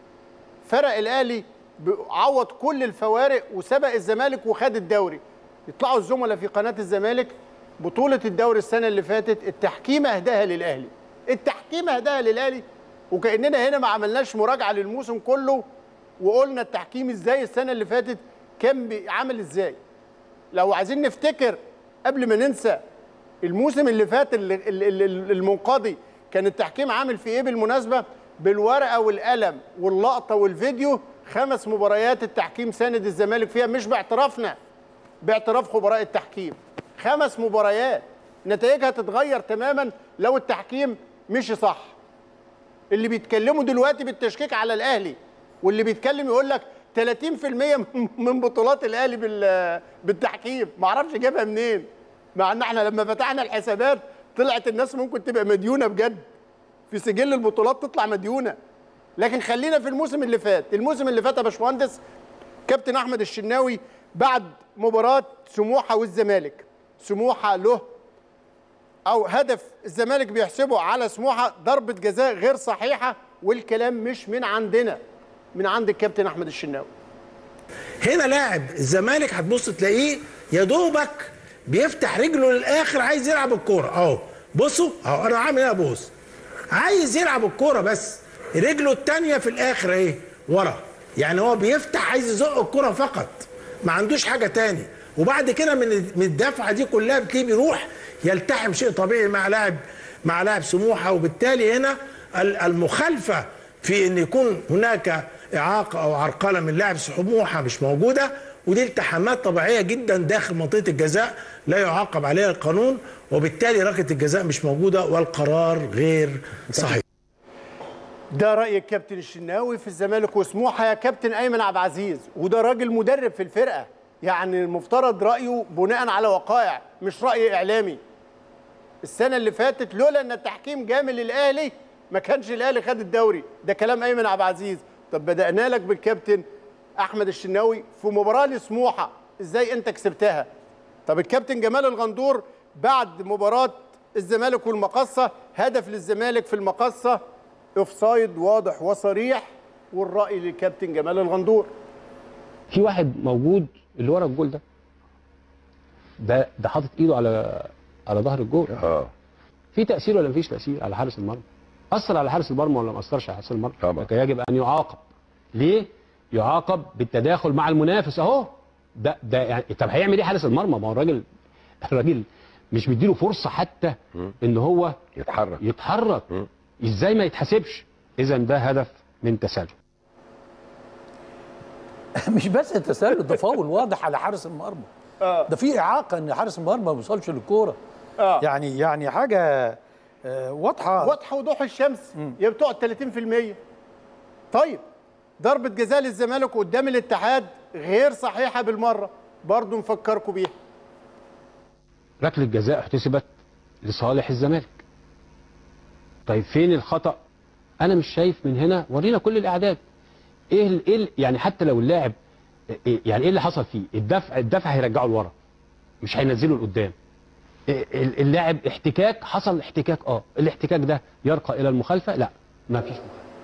فرق الاهلي ب- عوض كل الفوارق وسبق الزمالك وخد الدوري يطلعوا الزملاء في قناه الزمالك بطوله الدوري السنه اللي فاتت التحكيم اهداها للاهلي التحكيم اهداها للاهلي وكاننا هنا ما عملناش مراجعه للموسم كله وقلنا التحكيم ازاي السنه اللي فاتت كان بي- عامل ازاي لو عايزين نفتكر قبل ما ننسى الموسم اللي فات اللي اللي- اللي- المنقضي كان التحكيم عامل في ايه بالمناسبه بالورقه والقلم واللقطه والفيديو خمس مباريات التحكيم ساند الزمالك فيها مش باعترافنا باعتراف خبراء التحكيم خمس مباريات نتائجها تتغير تماما لو التحكيم مشي صح اللي بيتكلموا دلوقتي بالتشكيك على الاهلي واللي بيتكلم يقول لك 30% من- من بطولات الاهلي بال- بالتحكيم ما اعرفش جابها منين مع ان احنا لما فتحنا الحسابات طلعت الناس ممكن تبقى مديونه بجد في سجل البطولات تطلع مديونه لكن خلينا في الموسم اللي فات الموسم اللي فات يا باشمهندس كابتن احمد الشناوي بعد مباراه سموحه والزمالك سموحه له او هدف الزمالك بيحسبه على سموحه ضربه جزاء غير صحيحه والكلام مش من عندنا من عند الكابتن احمد الشناوي هنا لاعب الزمالك هتبص تلاقيه يا دوبك بيفتح رجله للاخر عايز يلعب الكوره اهو بصوا اهو انا عامل ايه ابص عايز يلعب الكوره بس رجله التانية في الاخر اهي ورا يعني هو بيفتح عايز يزق الكوره فقط ما عندوش حاجه تاني وبعد كده من من الدفعه دي كلها بتلاقيه بيروح يلتحم شيء طبيعي مع لاعب مع لاعب سموحه وبالتالي هنا ال- المخالفه في ان يكون هناك اعاقه او عرقله من لاعب سموحه مش موجوده ودي التحامات طبيعيه جدا داخل منطقه الجزاء لا يعاقب عليها القانون وبالتالي ركله الجزاء مش موجوده والقرار غير صحيح ده راي الكابتن الشناوي في الزمالك وسموحه يا كابتن ايمن عبد العزيز وده راجل مدرب في الفرقه يعني المفترض رايه بناء على وقائع مش راي اعلامي السنه اللي فاتت لولا ان التحكيم جامل للاهلي ما كانش الاهلي خد الدوري ده كلام ايمن عبد العزيز طب بدانا لك بالكابتن احمد الشناوي في مباراه لسموحه ازاي انت كسبتها طب الكابتن جمال الغندور بعد مباراه الزمالك والمقصه هدف للزمالك في المقصه اوفسايد واضح وصريح والراي للكابتن جمال الغندور في واحد موجود اللي ورا الجول ده ده ده حاطط ايده على على ظهر الجول اه في تاثير ولا مفيش تاثير على حارس المرمى اثر على حارس المرمى ولا ما اثرش على حارس المرمى طبعا يجب ان يعاقب ليه يعاقب بالتداخل مع المنافس اهو ده ده يعني طب هيعمل ايه حارس المرمى ما هو الراجل الراجل مش مديله فرصه حتى ان هو يتحرك يتحرك ازاي ما يتحاسبش اذا ده هدف من تسلل مش بس التسلل ده فاول واضح على حارس المرمى ده في اعاقه ان حارس المرمى ما بيوصلش للكوره يعني يعني حاجه آه، واضحه واضحه وضوح الشمس يا بتقعد 30% طيب ضربه جزاء للزمالك قدام الاتحاد غير صحيحه بالمره برضه نفكركم بيها ركله جزاء احتسبت لصالح الزمالك طيب فين الخطا انا مش شايف من هنا ورينا كل الاعداد ايه ال ايه ال يعني حتى لو اللاعب إيه- يعني ايه اللي حصل فيه الدفع الدفع هيرجعه لورا مش هينزله لقدام إيه- ال- اللاعب احتكاك حصل احتكاك اه الاحتكاك ده يرقى الى المخالفه لا ما فيش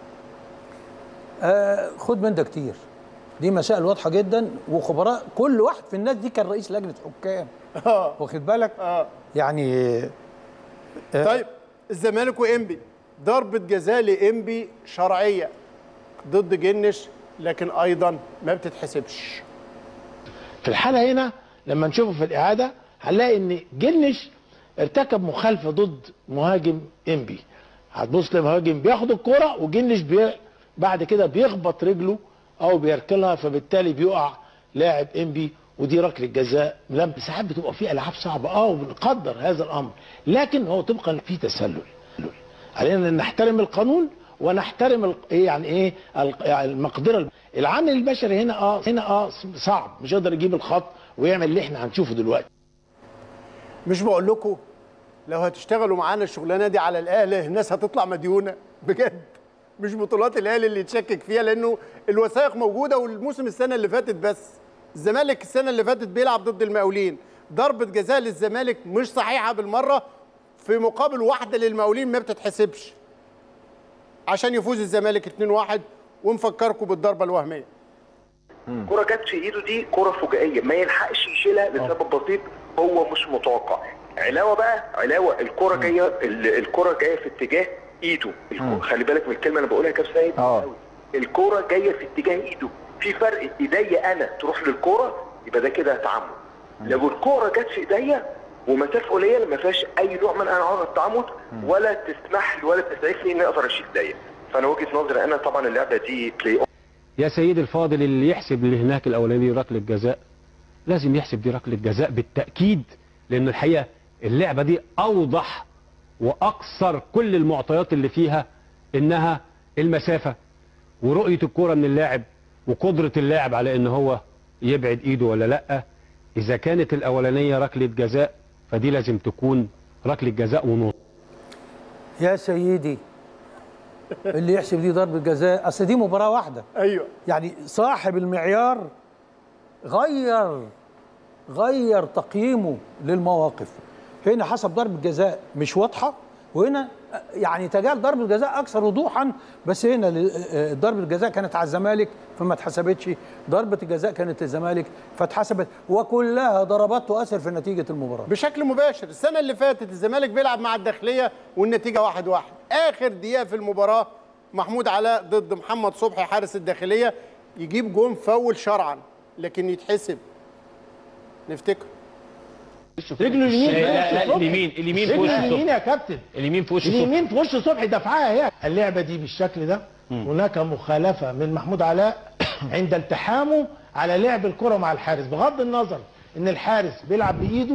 آه خد من ده كتير دي مسائل واضحه جدا وخبراء كل واحد في الناس دي كان رئيس لجنه حكام واخد بالك اه يعني آه طيب الزمالك وانبي ضربه جزاء لانبي شرعيه ضد جنش لكن ايضا ما بتتحسبش في الحالة هنا لما نشوفه في الإعادة هنلاقي إن جنش ارتكب مخالفة ضد مهاجم إنبي هتبص لمهاجم بياخد الكرة وجنش بي بعد كده بيخبط رجله أو بيركلها فبالتالي بيقع لاعب إنبي ودي ركلة جزاء لما ساعات بتبقى في ألعاب صعبة أه وبنقدر هذا الأمر لكن هو طبقا في تسلل علينا ان نحترم القانون ونحترم ال- ايه يعني ايه ال- يعني المقدره العامل البشري هنا اه هنا اه صعب مش هيقدر يجيب الخط ويعمل اللي احنا هنشوفه دلوقتي مش بقول لكم لو هتشتغلوا معانا الشغلانه دي على الاهلي الناس هتطلع مديونه بجد مش بطولات الاهلي اللي يتشكك فيها لانه الوثائق موجوده والموسم السنه اللي فاتت بس الزمالك السنه اللي فاتت بيلعب ضد المقاولين ضربه جزاء للزمالك مش صحيحه بالمره في مقابل واحده للمقاولين ما بتتحسبش عشان يفوز الزمالك 2-1 ونفكركم بالضربه الوهميه كرة جت في ايده دي كرة فجائية ما يلحقش يشيلها لسبب بسيط هو مش متوقع علاوة بقى علاوة الكرة جاية ال- الكرة جاية في اتجاه ايده الكرة- خلي بالك من الكلمة انا بقولها يا كابتن سيد قوي. الكرة جاية في اتجاه ايده في فرق ايديا انا تروح للكرة يبقى ده كده تعمد لو الكرة جت في ايديا ومسافة قليلة ما فيهاش اي نوع من انواع التعمد ولا تسمح لي ولا تسعف لي اني اقدر اشيل ايديا فانا وجهة نظري انا طبعا اللعبة دي بلاي يا سيدي الفاضل اللي يحسب اللي هناك الاولاني ركله جزاء لازم يحسب دي ركله جزاء بالتاكيد لان الحقيقه اللعبه دي اوضح واكثر كل المعطيات اللي فيها انها المسافه ورؤيه الكره من اللاعب وقدره اللاعب على ان هو يبعد ايده ولا لا اذا كانت الاولانيه ركله جزاء فدي لازم تكون ركله جزاء ونص يا سيدي اللي يحسب دي ضربه جزاء اصل دي مباراه واحده ايوه يعني صاحب المعيار غير غير تقييمه للمواقف هنا حسب ضربه جزاء مش واضحه وهنا يعني تجال ضربه جزاء اكثر وضوحا بس هنا ل- آه، ضربه الجزاء كانت على الزمالك فما اتحسبتش ضربه الجزاء كانت للزمالك فاتحسبت وكلها ضربات تؤثر في نتيجه المباراه بشكل مباشر السنه اللي فاتت الزمالك بيلعب مع الداخليه والنتيجه واحد واحد اخر دقيقه في المباراه محمود علاء ضد محمد صبحي حارس الداخليه يجيب جون فاول شرعا لكن يتحسب نفتكر رجله اليمين في لا، وش لا، صبحي. اليمين- اليمين في رجله وش اليمين صبحي. يا كابتن اليمين في وش صبحي. اليمين في وش صبحي دفعها هي اللعبه دي بالشكل ده هناك مخالفه من محمود علاء عند التحامه على لعب الكره مع الحارس بغض النظر ان الحارس بيلعب بايده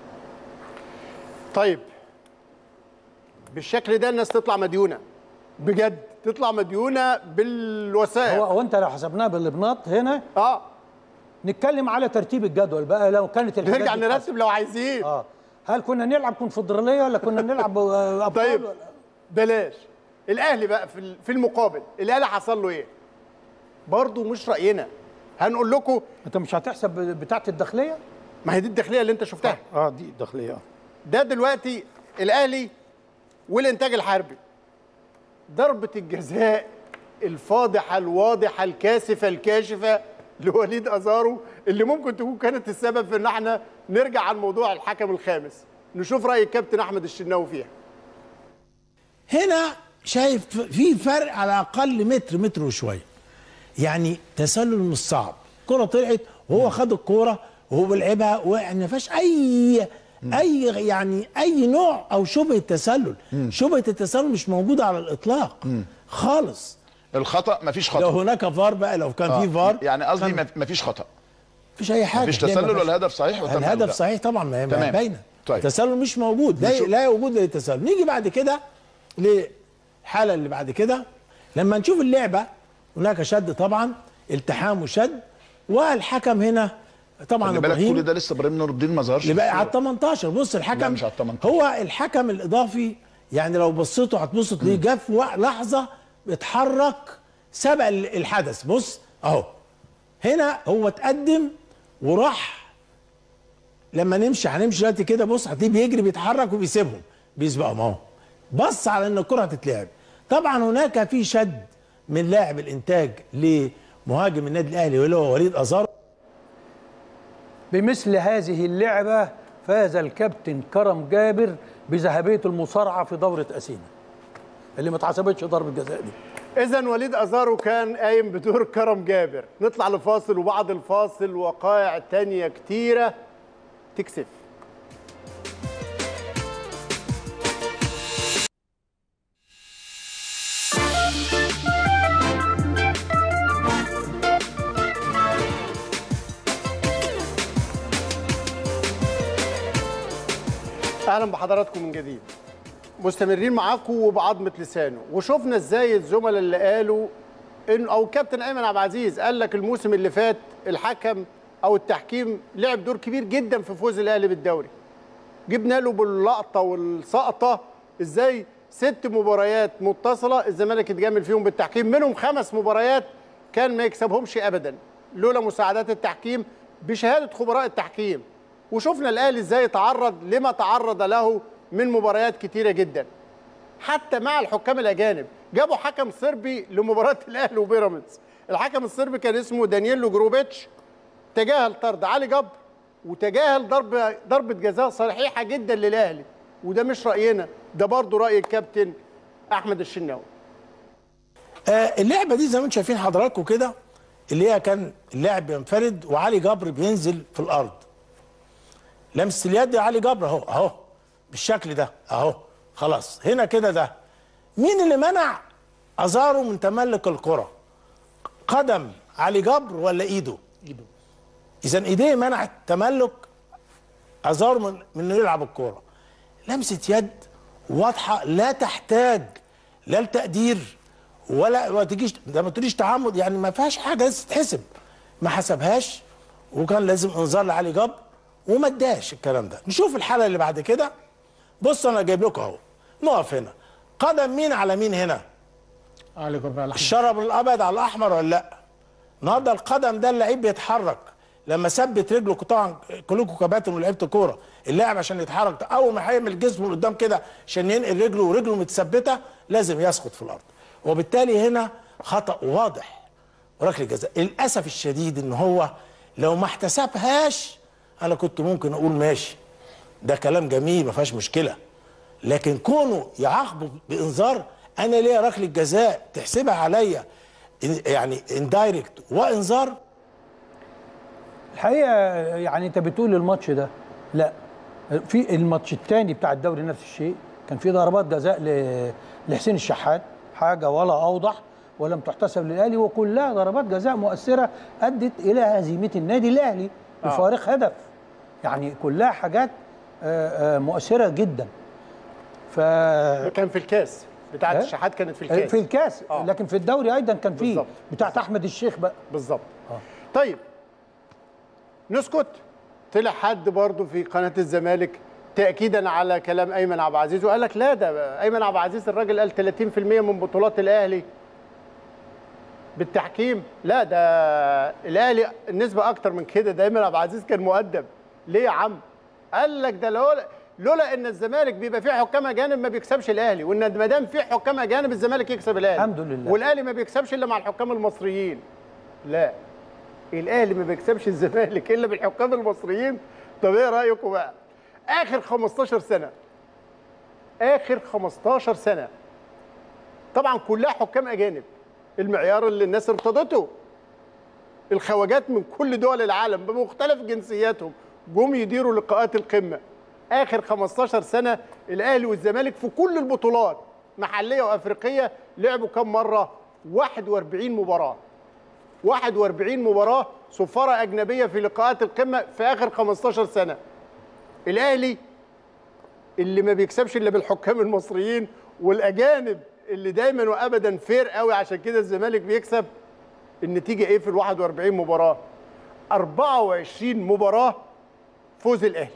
طيب بالشكل ده الناس تطلع مديونه بجد تطلع مديونه بالوسائل هو هو انت لو حسبناها بالابناط هنا اه نتكلم على ترتيب الجدول بقى لو كانت الحاجات نرجع دي نرتب لو عايزين اه هل كنا نلعب كونفدراليه ولا كنا نلعب آه، ابطال طيب ولا- بلاش الاهلي بقى في ال- في المقابل الاهلي حصل له ايه برضه مش راينا هنقول لكم انت مش هتحسب بتاعه الداخليه ما هي دي الداخليه اللي انت شفتها اه دي الداخليه ده دلوقتي الاهلي والانتاج الحربي ضربه الجزاء الفاضحه الواضحه الكاسفه الكاشفه لوليد ازارو اللي ممكن تكون كانت السبب في ان احنا نرجع عن موضوع الحكم الخامس نشوف راي الكابتن احمد الشناوي فيها هنا شايف في فرق على الاقل متر متر وشويه يعني تسلل مش صعب كرة طلعت وهو خد الكوره وهو بيلعبها ويعني ما فيهاش اي اي يعني اي نوع او شبهه تسلل شبهه التسلل مش موجوده على الاطلاق خالص الخطا مفيش خطا لو هناك فار بقى لو كان آه، في فار يعني قصدي كان- مف- مفيش خطا مفيش اي حاجه مفيش ليه ما تسلل فيش؟ ولا هدف صحيح وتم الهدف إلغاء. صحيح طبعا ما هي ما هي تمام. باينه طيب. التسلل مش موجود لا نشوف. لا وجود للتسلل نيجي بعد كده للحاله اللي بعد كده لما نشوف اللعبه هناك شد طبعا التحام وشد والحكم هنا طبعا خلي بالك ابراهيم كل ده لسه ابراهيم نور الدين ما ظهرش اللي في بقى على الصورة. ال 18 بص الحكم لا، مش على ال 18. هو الحكم الاضافي يعني لو بصيتوا هتبصوا تلاقيه جه في وق- لحظه اتحرك سبق ال- الحدث بص اهو هنا هو اتقدم وراح لما نمشي هنمشي دلوقتي كده بص هتلاقيه بيجري بيتحرك وبيسيبهم بيسبقهم اهو بص على ان الكره هتتلعب طبعا هناك في شد من لاعب الانتاج لمهاجم النادي الاهلي واللي هو وليد ازار بمثل هذه اللعبة فاز الكابتن كرم جابر بذهبية المصارعة في دورة أثينا اللي ما اتحسبتش ضربة جزاء دي اذا وليد ازارو كان قايم بدور كرم جابر نطلع لفاصل وبعد الفاصل وقائع تانية كتيرة تكسف اهلا بحضراتكم من جديد مستمرين معاكم وبعظمه لسانه وشفنا ازاي الزملاء اللي قالوا ان او كابتن ايمن عبد العزيز قال لك الموسم اللي فات الحكم او التحكيم لعب دور كبير جدا في فوز الاهلي بالدوري جبنا له باللقطه والسقطه ازاي ست مباريات متصله الزمالك اتجامل فيهم بالتحكيم منهم خمس مباريات كان ما يكسبهمش ابدا لولا مساعدات التحكيم بشهاده خبراء التحكيم وشفنا الاهلي ازاي تعرض لما تعرض له من مباريات كتيره جدا حتى مع الحكام الاجانب جابوا حكم صربي لمباراه الاهلي وبيراميدز الحكم الصربي كان اسمه دانييلو جروبيتش تجاهل طرد علي جبر وتجاهل ضربه ضربه جزاء صحيحه جدا للاهلي وده مش راينا ده برضه راي الكابتن احمد الشناوي آه اللعبه دي زي ما انتم شايفين حضراتكم كده اللي هي كان اللاعب بينفرد وعلي جبر بينزل في الارض لمس اليد علي جبر اهو اهو بالشكل ده اهو خلاص هنا كده ده مين اللي منع ازارو من تملك الكره قدم علي جبر ولا ايده ايده اذا ايديه منعت تملك ازارو من من انه يلعب الكوره لمسه يد واضحه لا تحتاج لا لتقدير ولا ما تجيش ده ما تقوليش تعمد يعني ما فيهاش حاجه لازم تتحسب ما حسبهاش وكان لازم انذار لعلي جبر وما اداش الكلام ده نشوف الحاله اللي بعد كده بص انا جايب لكم اهو نقف هنا قدم مين على مين هنا علي جبر على الشرب الابيض على الاحمر ولا لا النهارده القدم ده اللعيب بيتحرك لما ثبت رجله طبعا كلكم كباتن ولعيبه كوره اللاعب عشان يتحرك ده اول ما هيعمل جسمه لقدام كده عشان ينقل رجله ورجله متثبته لازم يسقط في الارض وبالتالي هنا خطا واضح وركله جزاء للاسف الشديد ان هو لو ما احتسبهاش انا كنت ممكن اقول ماشي ده كلام جميل ما فيهاش مشكله لكن كونه يعاقبه بانذار انا ليا ركله جزاء تحسبها عليا يعني اندايركت وانذار الحقيقه يعني انت بتقول الماتش ده لا في الماتش الثاني بتاع الدوري نفس الشيء كان في ضربات جزاء ل- لحسين الشحات حاجه ولا اوضح ولم تحتسب للاهلي وكلها ضربات جزاء مؤثره ادت الى هزيمه النادي الاهلي آه. بفارق هدف يعني كلها حاجات آه، آه، مؤثره جدا ف كان في الكاس بتاعت ها؟ الشحات كانت في الكاس في الكاس آه. لكن في الدوري ايضا كان في بالظبط. بتاعت احمد الشيخ بقى بالظبط طيب نسكت طلع حد برضه في قناه الزمالك تاكيدا على كلام ايمن عبد العزيز وقال لك لا ده ايمن عبد العزيز الراجل قال 30% من بطولات الاهلي بالتحكيم لا ده الاهلي النسبه اكتر من كده ده ايمن عبد العزيز كان مؤدب ليه يا عم قال لك ده لولا لولا ان الزمالك بيبقى فيه حكام اجانب ما بيكسبش الاهلي وان ما دام فيه حكام اجانب الزمالك يكسب الاهلي الحمد لله. والاهلي ما بيكسبش الا مع الحكام المصريين لا الاهلي ما بيكسبش الزمالك الا بالحكام المصريين طب ايه رايكم بقى اخر 15 سنه اخر 15 سنه طبعا كلها حكام اجانب المعيار اللي الناس ارتضته الخواجات من كل دول العالم بمختلف جنسياتهم جم يديروا لقاءات القمه اخر 15 سنه الاهلي والزمالك في كل البطولات محليه وافريقيه لعبوا كم مره 41 مباراه 41 مباراه صفاره اجنبيه في لقاءات القمه في اخر 15 سنه الاهلي اللي ما بيكسبش الا بالحكام المصريين والاجانب اللي دايما وابدا فير قوي عشان كده الزمالك بيكسب النتيجه ايه في ال 41 مباراه 24 مباراه فوز الاهلي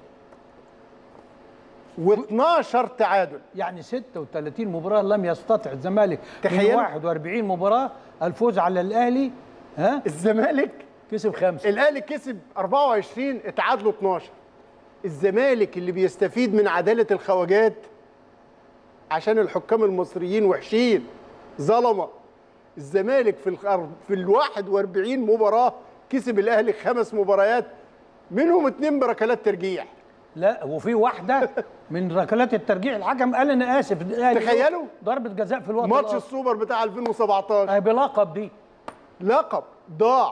و12 تعادل يعني 36 مباراه لم يستطع الزمالك تخيل. من 41 مباراه الفوز على الاهلي ها الزمالك كسب خمسه الاهلي كسب 24 اتعادلوا 12 الزمالك اللي بيستفيد من عداله الخواجات عشان الحكام المصريين وحشين ظلمه الزمالك في الخر... في ال 41 مباراه كسب الاهلي خمس مباريات منهم اتنين بركلات ترجيح لا وفي واحده من ركلات الترجيح الحكم قال انا اسف الأهلي تخيلوا؟ ضربه جزاء في الوقت ماتش الآخر. السوبر بتاع 2017 أي بلقب دي لقب ضاع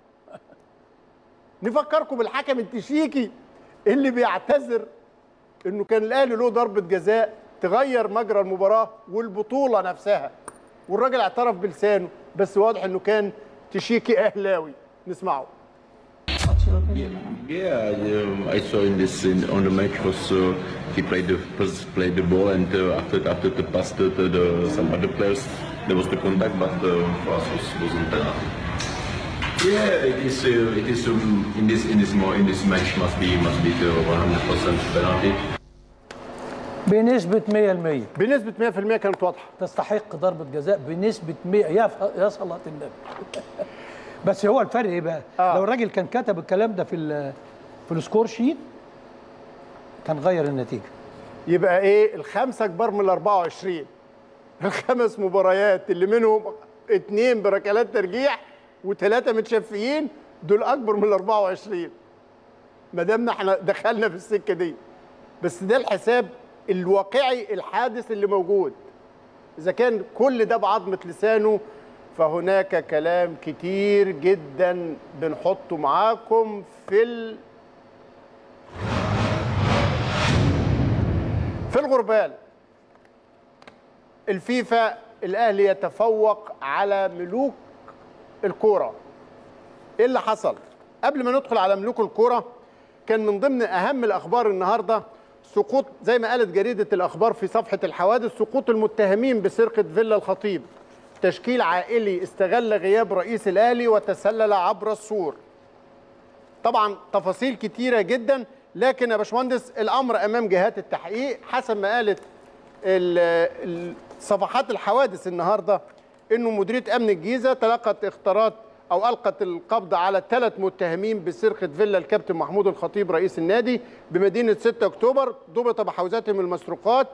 نفكركم بالحكم التشيكي اللي بيعتذر انه كان الاهلي له ضربه جزاء تغير مجرى المباراه والبطوله نفسها والراجل اعترف بلسانه بس واضح انه كان تشيكي اهلاوي نسمعه Yeah, um, I saw in this in, on the match was uh, he played the first played the ball and uh, after after the pass to, to the some other players there was the contact but uh, for us was wasn't penalty. Yeah, it is uh, it is um, in this in this more in this match must be must be the 100% penalty. بنسبه 100% بنسبه 100% كانت واضحه تستحق ضربه جزاء بنسبه 100 يا ف- يا صلاه النبي بس هو الفرق ايه بقى؟ آه. لو الراجل كان كتب الكلام ده في ال- في السكور شيت كان غير النتيجه يبقى ايه الخمسه كبار من ال 24 الخمس مباريات اللي منهم اتنين بركلات ترجيح وثلاثه متشفيين دول اكبر من ال 24 ما دامنا احنا دخلنا في السكه دي بس ده الحساب الواقعي الحادث اللي موجود اذا كان كل ده بعظمه لسانه فهناك كلام كتير جدا بنحطه معاكم في ال... في الغربال الفيفا الاهلي يتفوق على ملوك الكوره ايه اللي حصل قبل ما ندخل على ملوك الكوره كان من ضمن اهم الاخبار النهارده سقوط زي ما قالت جريده الاخبار في صفحه الحوادث سقوط المتهمين بسرقه فيلا الخطيب تشكيل عائلي استغل غياب رئيس الاهلي وتسلل عبر السور طبعا تفاصيل كتيره جدا لكن يا باشمهندس الامر امام جهات التحقيق حسب ما قالت ال- ال- صفحات الحوادث النهارده انه مديريه امن الجيزه تلقت اختارات او القت القبض على ثلاث متهمين بسرقه فيلا الكابتن محمود الخطيب رئيس النادي بمدينه 6 اكتوبر ضبط بحوزتهم المسروقات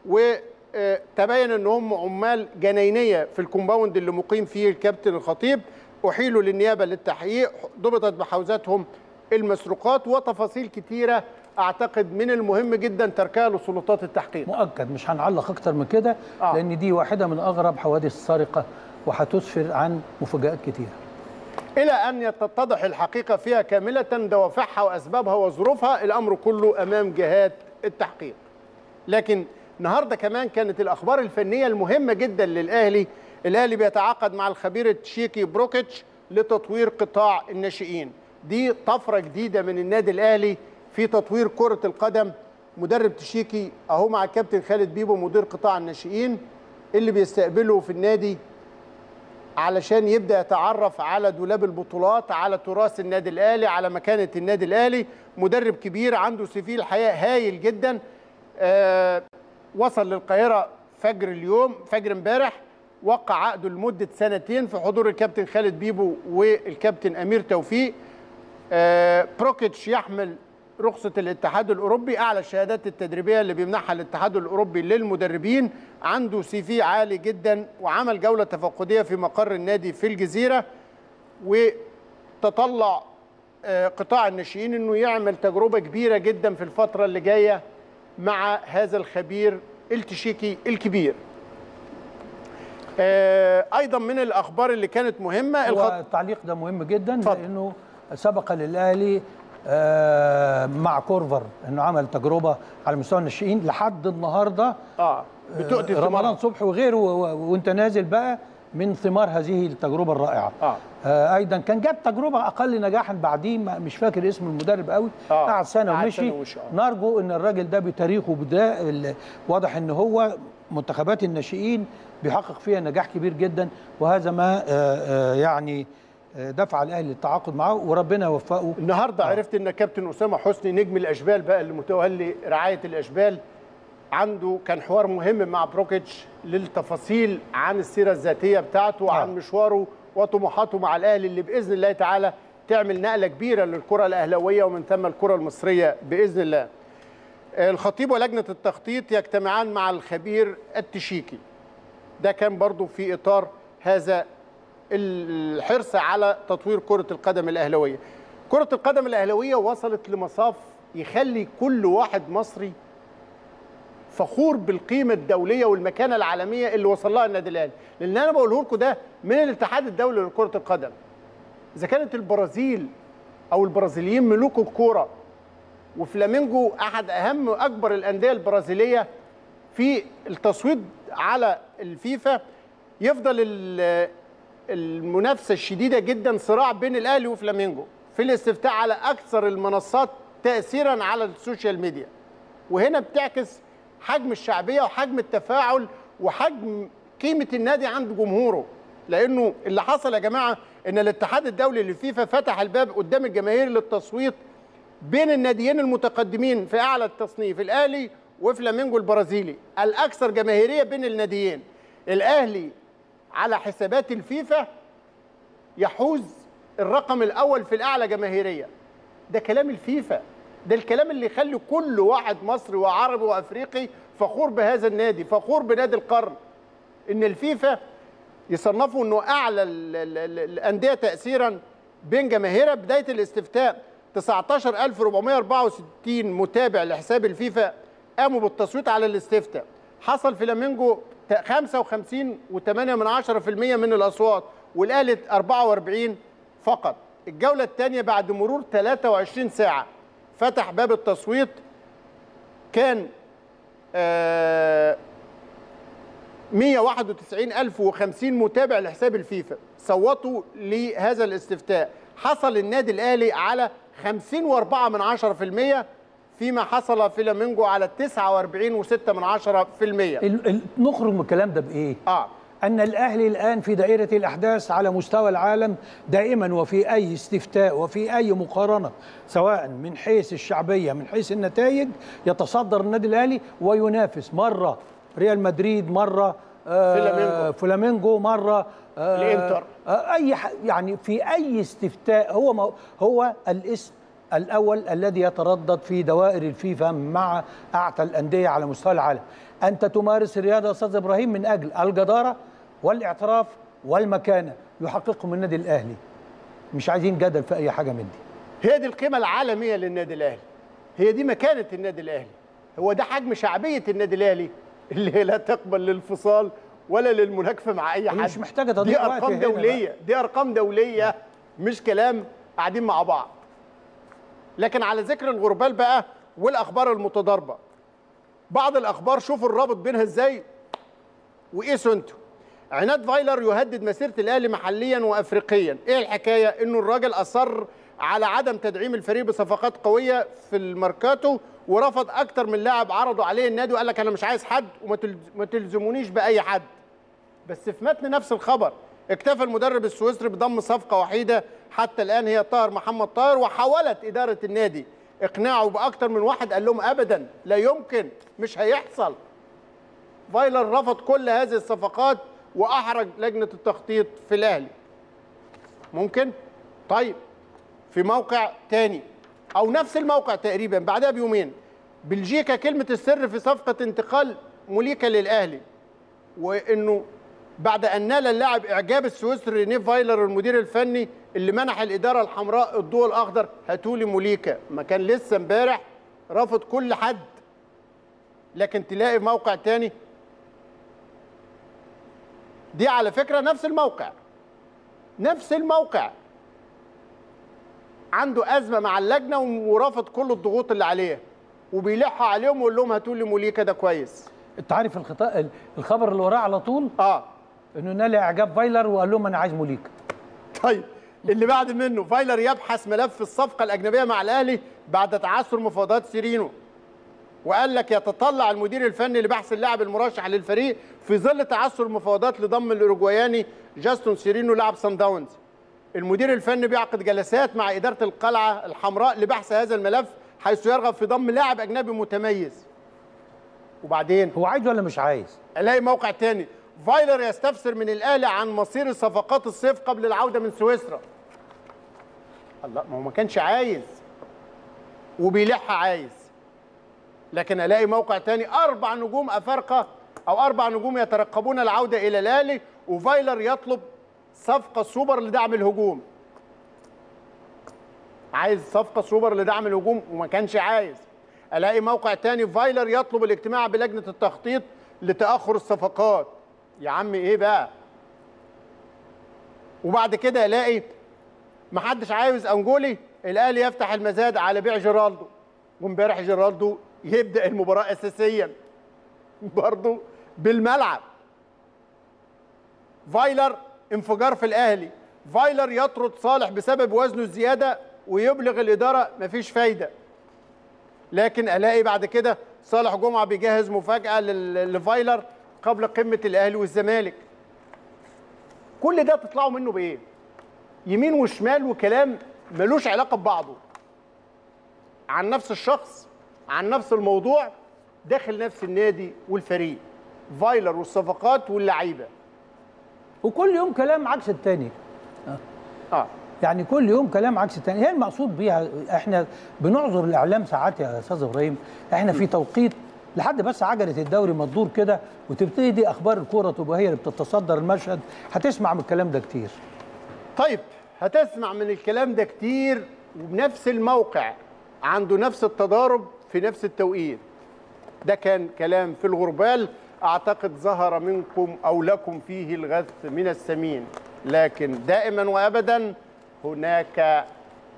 وتبين ان هم عمال جناينيه في الكومباوند اللي مقيم فيه الكابتن الخطيب احيلوا للنيابه للتحقيق ضبطت بحوزتهم المسروقات وتفاصيل كتيره اعتقد من المهم جدا تركها لسلطات التحقيق مؤكد مش هنعلق اكتر من كده آه. لان دي واحده من اغرب حوادث السرقه وهتسفر عن مفاجات كتيره الى ان تتضح الحقيقه فيها كامله دوافعها واسبابها وظروفها الامر كله امام جهات التحقيق لكن النهارده كمان كانت الاخبار الفنيه المهمه جدا للاهلي الاهلي بيتعاقد مع الخبير التشيكي بروكيتش لتطوير قطاع الناشئين دي طفره جديده من النادي الاهلي في تطوير كره القدم مدرب تشيكي اهو مع الكابتن خالد بيبو مدير قطاع الناشئين اللي بيستقبله في النادي علشان يبدا يتعرف على دولاب البطولات على تراث النادي الاهلي على مكانه النادي الاهلي مدرب كبير عنده سي في الحقيقه هايل جدا آه وصل للقاهره فجر اليوم فجر امبارح وقع عقده لمده سنتين في حضور الكابتن خالد بيبو والكابتن امير توفيق آه بروكيتش يحمل رخصة الاتحاد الأوروبي أعلى الشهادات التدريبية اللي بيمنحها الاتحاد الأوروبي للمدربين عنده سي في عالي جدا وعمل جولة تفقدية في مقر النادي في الجزيرة وتطلع آه، قطاع الناشئين أنه يعمل تجربة كبيرة جدا في الفترة اللي جاية مع هذا الخبير التشيكي الكبير آه، أيضا من الأخبار اللي كانت مهمة هو التعليق ده مهم جدا لانه سبق للاهلي آه، مع كورفر انه عمل تجربه على مستوى الناشئين لحد النهارده اه بتؤتي آه، ثمارها. رمضان صبحي وغيره و- و- وانت نازل بقى من ثمار هذه التجربه الرائعه آه. آه ايضا كان جاب تجربه اقل نجاحا بعديه ما- مش فاكر اسم المدرب قوي آه. قعد سنه قعد ومشي سنة ومشي، آه. نرجو ان الراجل ده بتاريخه بده ال- واضح ان هو منتخبات الناشئين بيحقق فيها نجاح كبير جدا وهذا ما آه، آه، يعني آه، دفع الاهلي للتعاقد معه وربنا يوفقه النهارده عرفت ان كابتن اسامه حسني نجم الاشبال بقى اللي متولي رعايه الاشبال عنده كان حوار مهم مع بروكيتش للتفاصيل عن السيره الذاتيه بتاعته وعن مشواره وطموحاته مع الاهلي اللي باذن الله تعالى تعمل نقله كبيره للكره الاهلاويه ومن ثم الكره المصريه باذن الله. الخطيب ولجنه التخطيط يجتمعان مع الخبير التشيكي. ده كان برضو في اطار هذا الحرص على تطوير كره القدم الاهلاويه. كره القدم الاهلاويه وصلت لمصاف يخلي كل واحد مصري فخور بالقيمه الدوليه والمكانه العالميه اللي وصل لها النادي الاهلي لان انا بقوله لكم ده من الاتحاد الدولي لكره القدم اذا كانت البرازيل او البرازيليين ملوك الكوره وفلامينجو احد اهم واكبر الانديه البرازيليه في التصويت على الفيفا يفضل ال- المنافسه الشديده جدا صراع بين الاهلي وفلامينجو في الاستفتاء على اكثر المنصات تاثيرا على السوشيال ميديا وهنا بتعكس حجم الشعبيه وحجم التفاعل وحجم قيمه النادي عند جمهوره لانه اللي حصل يا جماعه ان الاتحاد الدولي للفيفا فتح الباب قدام الجماهير للتصويت بين الناديين المتقدمين في اعلى التصنيف الاهلي وفلامينجو البرازيلي الاكثر جماهيريه بين الناديين الاهلي على حسابات الفيفا يحوز الرقم الاول في الاعلى جماهيريه ده كلام الفيفا ده الكلام اللي يخلي كل واحد مصري وعربي وافريقي فخور بهذا النادي فخور بنادي القرن ان الفيفا يصنفوا انه اعلى ال- ال- ال- الانديه تاثيرا بين جماهيرها بدايه الاستفتاء 19464 متابع لحساب الفيفا قاموا بالتصويت على الاستفتاء حصل فلامينجو 55 و8 من 10% من الاصوات والاهلي 44 فقط الجوله الثانيه بعد مرور 23 ساعه فتح باب التصويت كان آه 191050 متابع لحساب الفيفا صوتوا لهذا الاستفتاء حصل النادي الاهلي على 50 و4 من 10% فيما حصل فلامينجو على 49 و6 من 10% ال- ال- نخرج من الكلام ده بايه؟ اه ان الاهلي الان في دائره الاحداث على مستوى العالم دائما وفي اي استفتاء وفي اي مقارنه سواء من حيث الشعبيه من حيث النتائج يتصدر النادي الاهلي وينافس مره ريال مدريد مره آه فلامينجو. فلامينجو مره آه الإنتر. آه اي ح- يعني في اي استفتاء هو مو- هو الاسم الاول الذي يتردد في دوائر الفيفا مع اعتى الانديه على مستوى العالم انت تمارس الرياضه يا استاذ ابراهيم من اجل الجداره والاعتراف والمكانه يحققهم النادي الاهلي مش عايزين جدل في اي حاجه من دي هي دي القيمه العالميه للنادي الاهلي هي دي مكانه النادي الاهلي هو ده حجم شعبيه النادي الاهلي اللي هي لا تقبل للانفصال ولا للمناكفه مع اي حد مش محتاجة دي تضييع وقت ارقام هنا دوليه دي ارقام دوليه مش كلام قاعدين مع بعض لكن على ذكر الغربال بقى والاخبار المتضاربه بعض الاخبار شوفوا الرابط بينها ازاي وقيسوا انتوا عناد فايلر يهدد مسيره الاهلي محليا وافريقيا ايه الحكايه انه الراجل اصر على عدم تدعيم الفريق بصفقات قويه في الماركاتو ورفض اكتر من لاعب عرضوا عليه النادي وقال لك انا مش عايز حد وما تلز- ما تلزمونيش باي حد بس في متن نفس الخبر اكتفى المدرب السويسري بضم صفقه وحيده حتى الان هي طاهر محمد طاهر وحاولت اداره النادي اقناعه باكتر من واحد قال لهم ابدا لا يمكن مش هيحصل فايلر رفض كل هذه الصفقات واحرج لجنه التخطيط في الاهلي ممكن طيب في موقع تاني او نفس الموقع تقريبا بعدها بيومين بلجيكا كلمه السر في صفقه انتقال موليكا للاهلي وانه بعد ان نال اللاعب اعجاب السويسري رينيه فايلر المدير الفني اللي منح الاداره الحمراء الضوء الاخضر هاتولي موليكا ما كان لسه امبارح رفض كل حد لكن تلاقي موقع تاني دي على فكره نفس الموقع نفس الموقع عنده ازمه مع اللجنه ورافض كل الضغوط اللي عليه وبيلح عليهم ويقول لهم هاتوا لي موليكا ده كويس انت عارف الخطا الخبر اللي وراه على طول اه انه نال اعجاب فايلر وقال لهم انا عايز موليكا طيب اللي بعد منه فايلر يبحث ملف الصفقه الاجنبيه مع الاهلي بعد تعثر مفاوضات سيرينو وقال لك يتطلع المدير الفني لبحث اللاعب المرشح للفريق في ظل تعثر مفاوضات لضم الاوروجواياني جاستون سيرينو لاعب سان داونز المدير الفني بيعقد جلسات مع اداره القلعه الحمراء لبحث هذا الملف حيث يرغب في ضم لاعب اجنبي متميز وبعدين هو عايز ولا مش عايز الاقي موقع تاني فايلر يستفسر من الاهلي عن مصير صفقات الصيف قبل العوده من سويسرا الله ما هو ما كانش عايز وبيلح عايز لكن الاقي موقع تاني اربع نجوم افارقه او اربع نجوم يترقبون العوده الى الاهلي وفايلر يطلب صفقه سوبر لدعم الهجوم عايز صفقه سوبر لدعم الهجوم وما كانش عايز الاقي موقع تاني فايلر يطلب الاجتماع بلجنه التخطيط لتاخر الصفقات يا عم ايه بقى وبعد كده الاقي محدش عايز انجولي الاهلي يفتح المزاد على بيع جيرالدو وامبارح جيرالدو يبدا المباراه اساسيا برضه بالملعب فايلر انفجار في الاهلي فايلر يطرد صالح بسبب وزنه الزياده ويبلغ الاداره مفيش فايده لكن الاقي بعد كده صالح جمعه بيجهز مفاجاه لل- لفايلر قبل قمه الاهلي والزمالك كل ده تطلعوا منه بايه يمين وشمال وكلام ملوش علاقه ببعضه عن نفس الشخص عن نفس الموضوع داخل نفس النادي والفريق فايلر والصفقات واللعيبه وكل يوم كلام عكس التاني اه يعني كل يوم كلام عكس التاني هي المقصود بيها احنا بنعذر الاعلام ساعات يا استاذ ابراهيم احنا في توقيت لحد بس عجله الدوري ما تدور كده وتبتدي اخبار الكوره تبقى هي اللي بتتصدر المشهد هتسمع من الكلام ده كتير طيب هتسمع من الكلام ده كتير وبنفس الموقع عنده نفس التضارب في نفس التوقيت ده كان كلام في الغربال اعتقد ظهر منكم او لكم فيه الغث من السمين لكن دائما وابدا هناك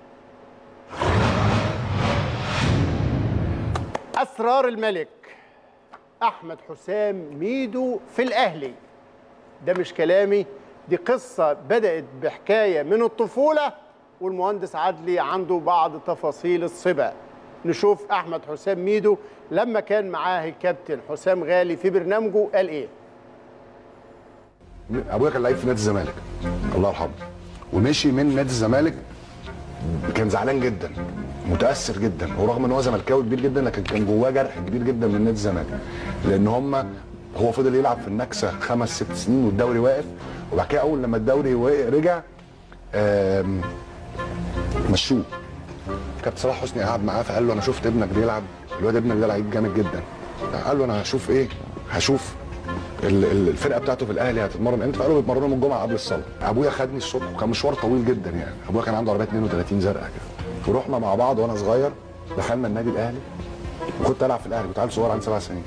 اسرار الملك احمد حسام ميدو في الاهلي ده مش كلامي دي قصه بدات بحكايه من الطفوله والمهندس عدلي عنده بعض تفاصيل الصبا نشوف احمد حسام ميدو لما كان معاه الكابتن حسام غالي في برنامجه قال ايه ابويا كان لعيب في نادي الزمالك الله يرحمه ومشي من نادي الزمالك كان زعلان جدا متاثر جدا ورغم ان هو زملكاوي كبير جدا لكن كان جواه جرح كبير جدا من نادي الزمالك لان هم هو فضل يلعب في النكسه خمس ست سنين والدوري واقف وبعد كده اول لما الدوري واقف- رجع آم، مشوه كابتن صلاح حسني قعد معاه فقال له انا شفت ابنك بيلعب الواد ابنك ده لعيب جامد جدا قال له انا هشوف ايه هشوف ال- ال- الفرقه بتاعته في الاهلي هتتمرن امتى فقالوا بيتمرنوا من الجمعه قبل الصلاه ابويا خدني الصبح وكان مشوار طويل جدا يعني ابويا كان عنده عربيه 32 زرقاء كده ورحنا مع بعض وانا صغير دخلنا النادي الاهلي وكنت العب في الاهلي كنت عيل صغير عندي سبع سنين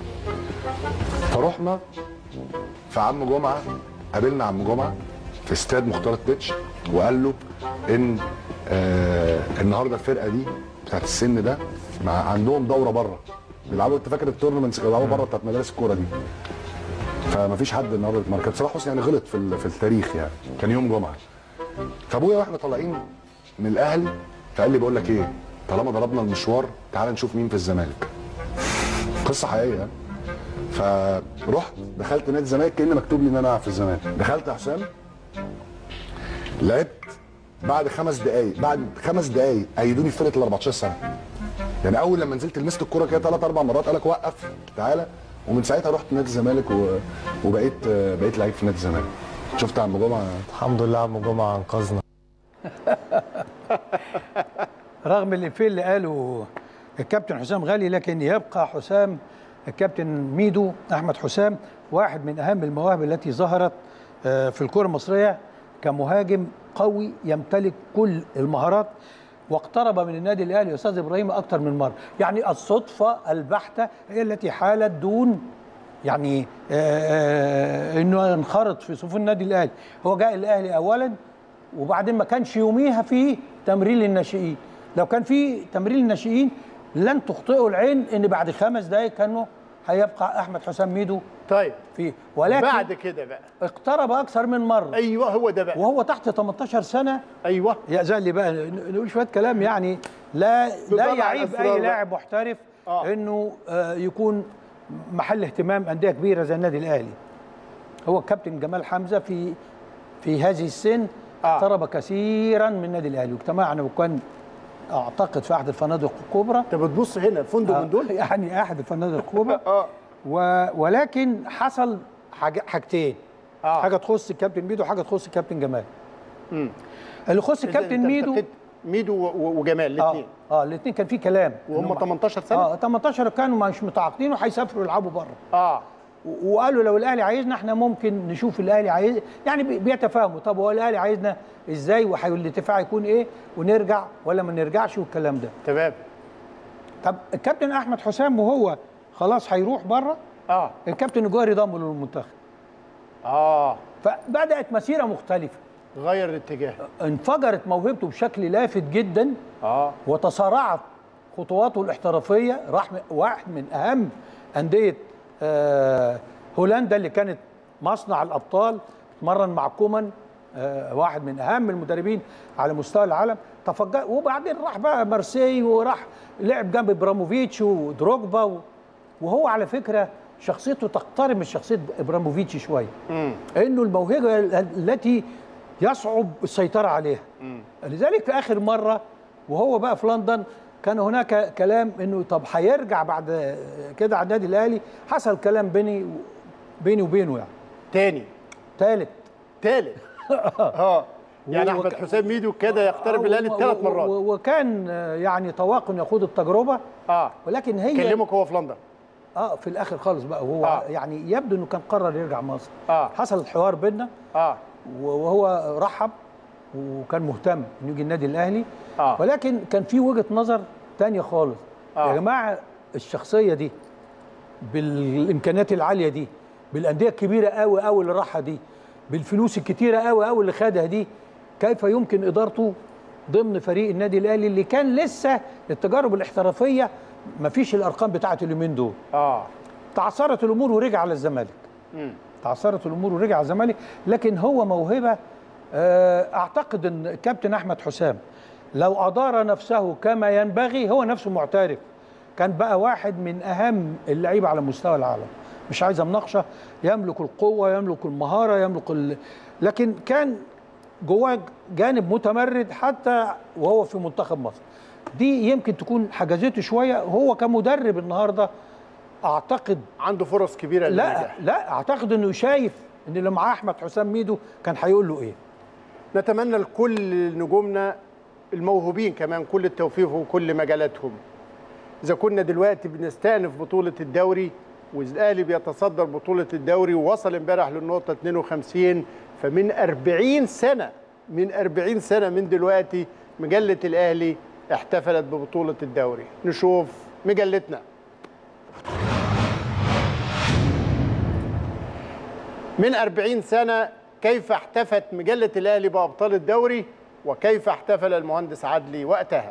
فرحنا فعم جمعه قابلنا عم جمعه في استاد مختار التتش وقال له ان آه النهارده الفرقه دي بتاعت السن ده مع عندهم دوره بره بيلعبوا انت فاكر التورنمنتس اللي بيلعبوا بره بتاعت مدارس الكوره دي فمفيش حد النهارده اتمرن كان صلاح حسني يعني غلط في ال- في التاريخ يعني كان يوم جمعه فابويا واحنا طالعين من الاهلي فقال لي بقول لك ايه طالما ضربنا المشوار تعال نشوف مين في الزمالك قصه حقيقيه يعني. فرحت دخلت نادي الزمالك كان مكتوب لي ان انا العب في الزمالك دخلت يا حسام لعبت بعد خمس دقايق بعد خمس دقايق ايدوني في فرقه ال 14 سنه يعني اول لما نزلت لمست الكوره كده ثلاث اربع مرات قال لك وقف تعالى ومن ساعتها رحت نادي الزمالك و... وبقيت بقيت لعيب في نادي الزمالك شفت عم جمعه الحمد لله عم جمعه انقذنا رغم الإفيه اللي قاله الكابتن حسام غالي لكن يبقى حسام الكابتن ميدو أحمد حسام واحد من أهم المواهب التي ظهرت آه، في الكرة المصرية كمهاجم قوي يمتلك كل المهارات واقترب من النادي الأهلي يا أستاذ إبراهيم أكثر من مرة يعني الصدفة البحتة هي التي حالت دون يعني آه، آه، انه ينخرط في صفوف النادي الاهلي هو جاء الاهلي اولا وبعدين ما كانش يوميها في تمرين للناشئين لو كان في تمرين للناشئين لن تخطئه العين ان بعد خمس دقائق كانوا هيبقى احمد حسام ميدو طيب فيه ولكن بعد كده بقى اقترب اكثر من مره ايوه هو ده بقى وهو تحت 18 سنه ايوه يأذن لي بقى نقول شويه كلام يعني لا لا بطبع يعيب الأسرار اي بقى. لاعب محترف انه آه، يكون محل اهتمام انديه كبيره زي النادي الاهلي هو الكابتن جمال حمزه في في هذه السن اقترب كثيرا من النادي الاهلي واجتمعنا وكان اعتقد في احد الفنادق الكبرى انت بتبص هنا فندق من دول يعني احد الفنادق الكبرى و... ولكن حصل حاجة حاجتين حاجه تخص الكابتن ميدو وحاجه تخص الكابتن جمال اللي يخص إذا الكابتن أنت ميدو بتت- ميدو و- و- وجمال الاثنين اه الاثنين كان في كلام وهم إنهم- 18 سنه اه 18 كانوا مش متعاقدين وهيسافروا يلعبوا بره اه وقالوا لو الاهلي عايزنا احنا ممكن نشوف الاهلي عايز يعني بي- بيتفاهموا طب هو الاهلي عايزنا ازاي والاتفاق يكون ايه ونرجع ولا ما نرجعش والكلام ده تمام طب الكابتن احمد حسام وهو خلاص هيروح بره اه الكابتن الجوهري ضمه للمنتخب اه فبدات مسيره مختلفه غير الاتجاه انفجرت موهبته بشكل لافت جدا اه وتسارعت خطواته الاحترافيه راح م- واحد من اهم انديه آه هولندا اللي كانت مصنع الابطال اتمرن مع كومان آه واحد من اهم المدربين على مستوى العالم تفجر وبعدين راح بقى مارسي وراح لعب جنب ابراموفيتش ودروجبا و- وهو على فكره شخصيته تقترب من شخصيه ابراموفيتش شويه انه الموهبه ال- التي يصعب السيطره عليها لذلك في اخر مره وهو بقى في لندن كان هناك كلام انه طب هيرجع بعد كده على النادي الاهلي حصل كلام بيني بيني وبينه يعني تاني ثالث ثالث اه يعني احمد حسام ميدو كده يقترب الاهلي ثلاث مرات و- وكان آه، يعني طواق انه يخوض التجربه اه ولكن هي كلمك هو في لندن اه في الاخر خالص بقى وهو آه. آه. يعني يبدو انه كان قرر يرجع مصر اه حصل حوار بيننا اه وهو رحب وكان مهتم انه يجي النادي الاهلي آه. ولكن كان في وجهه نظر تانية خالص آه. يا جماعه الشخصيه دي بالامكانيات العاليه دي بالانديه الكبيره قوي قوي اللي راحها دي بالفلوس الكتيره قوي قوي اللي خدها دي كيف يمكن ادارته ضمن فريق النادي الاهلي اللي كان لسه التجارب الاحترافيه ما فيش الارقام بتاعه اليومين دول اه تعثرت الامور ورجع على الزمالك مم. تعثرت الامور ورجع على الزمالك لكن هو موهبه آه، اعتقد ان الكابتن احمد حسام لو ادار نفسه كما ينبغي هو نفسه معترف كان بقى واحد من اهم اللعيبه على مستوى العالم مش عايز مناقشه يملك القوه يملك المهاره يملك ال... لكن كان جواه جانب متمرد حتى وهو في منتخب مصر دي يمكن تكون حجزته شويه هو كمدرب النهارده اعتقد عنده فرص كبيره لا للنجاح لا اعتقد انه شايف ان اللي معاه احمد حسام ميدو كان هيقول له ايه نتمنى لكل نجومنا الموهوبين كمان كل التوفيق في كل مجالاتهم اذا كنا دلوقتي بنستأنف بطولة الدوري والاهلي بيتصدر بطولة الدوري ووصل امبارح للنقطة 52 فمن 40 سنة من 40 سنة من دلوقتي مجلة الاهلي احتفلت ببطولة الدوري نشوف مجلتنا من 40 سنة كيف احتفت مجلة الأهلي بأبطال الدوري وكيف احتفل المهندس عدلي وقتها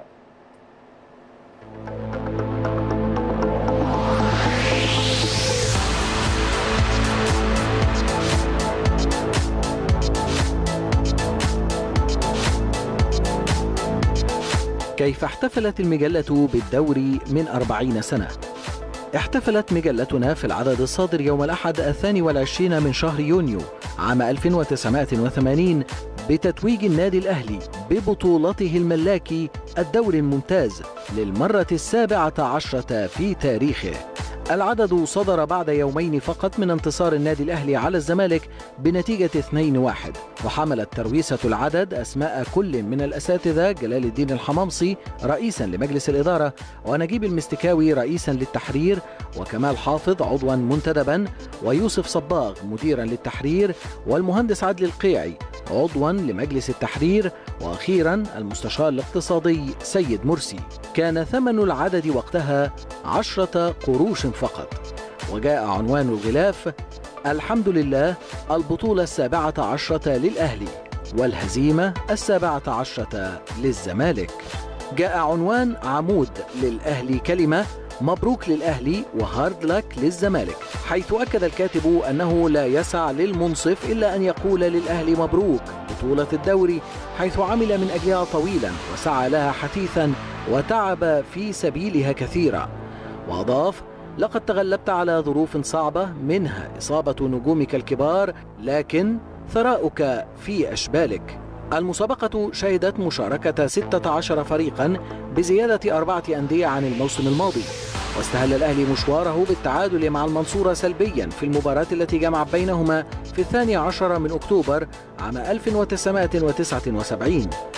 كيف احتفلت المجلة بالدوري من أربعين سنة احتفلت مجلتنا في العدد الصادر يوم الأحد الثاني والعشرين من شهر يونيو عام 1980 بتتويج النادي الأهلي ببطولته الملاكي الدوري الممتاز للمرة السابعة عشرة في تاريخه العدد صدر بعد يومين فقط من انتصار النادي الأهلي على الزمالك بنتيجة 2-1 وحملت ترويسة العدد أسماء كل من الأساتذة جلال الدين الحمامصي رئيسا لمجلس الإدارة ونجيب المستكاوي رئيسا للتحرير وكمال حافظ عضوا منتدبا ويوسف صباغ مديرا للتحرير والمهندس عدلي القيعي عضوا لمجلس التحرير واخيرا المستشار الاقتصادي سيد مرسي كان ثمن العدد وقتها عشرة قروش فقط وجاء عنوان الغلاف الحمد لله البطولة السابعة عشرة للأهلي والهزيمة السابعة عشرة للزمالك جاء عنوان عمود للأهلي كلمة مبروك للأهلي وهارد لك للزمالك حيث أكد الكاتب أنه لا يسع للمنصف إلا أن يقول للأهلي مبروك بطولة الدوري حيث عمل من أجلها طويلا وسعى لها حثيثا وتعب في سبيلها كثيرا وأضاف لقد تغلبت على ظروف صعبة منها إصابة نجومك الكبار لكن ثراؤك في أشبالك المسابقة شهدت مشاركة 16 فريقا بزيادة أربعة أندية عن الموسم الماضي واستهل الأهلي مشواره بالتعادل مع المنصورة سلبيا في المباراة التي جمع بينهما في الثاني عشر من أكتوبر عام 1979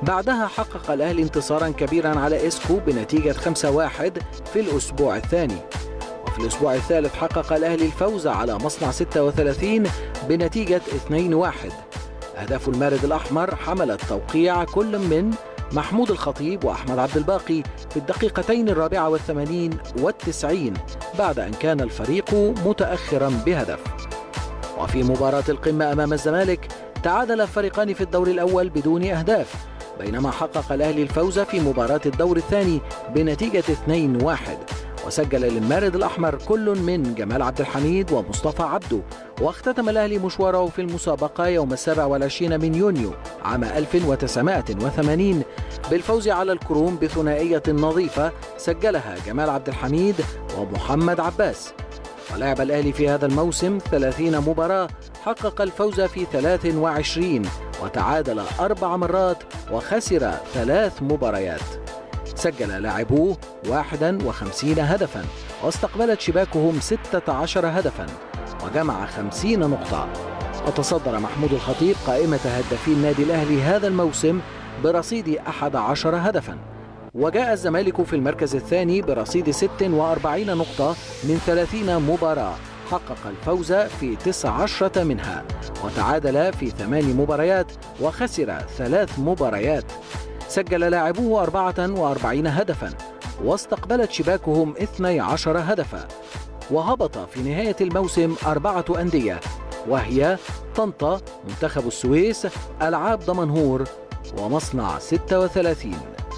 بعدها حقق الأهلي انتصارا كبيرا على إسكو بنتيجة 5-1 في الأسبوع الثاني وفي الأسبوع الثالث حقق الأهلي الفوز على مصنع 36 بنتيجة 2-1 أهداف المارد الأحمر حملت توقيع كل من محمود الخطيب وأحمد عبد الباقي في الدقيقتين الرابعة والثمانين والتسعين بعد أن كان الفريق متأخرا بهدف وفي مباراة القمة أمام الزمالك تعادل الفريقان في الدور الأول بدون أهداف بينما حقق الأهلي الفوز في مباراة الدور الثاني بنتيجة 2-1 وسجل للمارد الأحمر كل من جمال عبد الحميد ومصطفى عبده واختتم الأهلي مشواره في المسابقة يوم السابع والعشرين من يونيو عام 1980 بالفوز على الكروم بثنائية نظيفة سجلها جمال عبد الحميد ومحمد عباس ولعب الأهلي في هذا الموسم 30 مباراة حقق الفوز في 23 وتعادل أربع مرات وخسر ثلاث مباريات سجل لاعبوه 51 هدفا واستقبلت شباكهم 16 هدفا وجمع 50 نقطة وتصدر محمود الخطيب قائمة هدافي النادي الأهلي هذا الموسم برصيد 11 هدفا وجاء الزمالك في المركز الثاني برصيد 46 نقطة من 30 مباراة حقق الفوز في 19 منها وتعادل في ثمان مباريات وخسر ثلاث مباريات سجل لاعبوه 44 هدفا واستقبلت شباكهم 12 هدفا وهبط في نهاية الموسم أربعة أندية وهي طنطا منتخب السويس ألعاب دمنهور ومصنع 36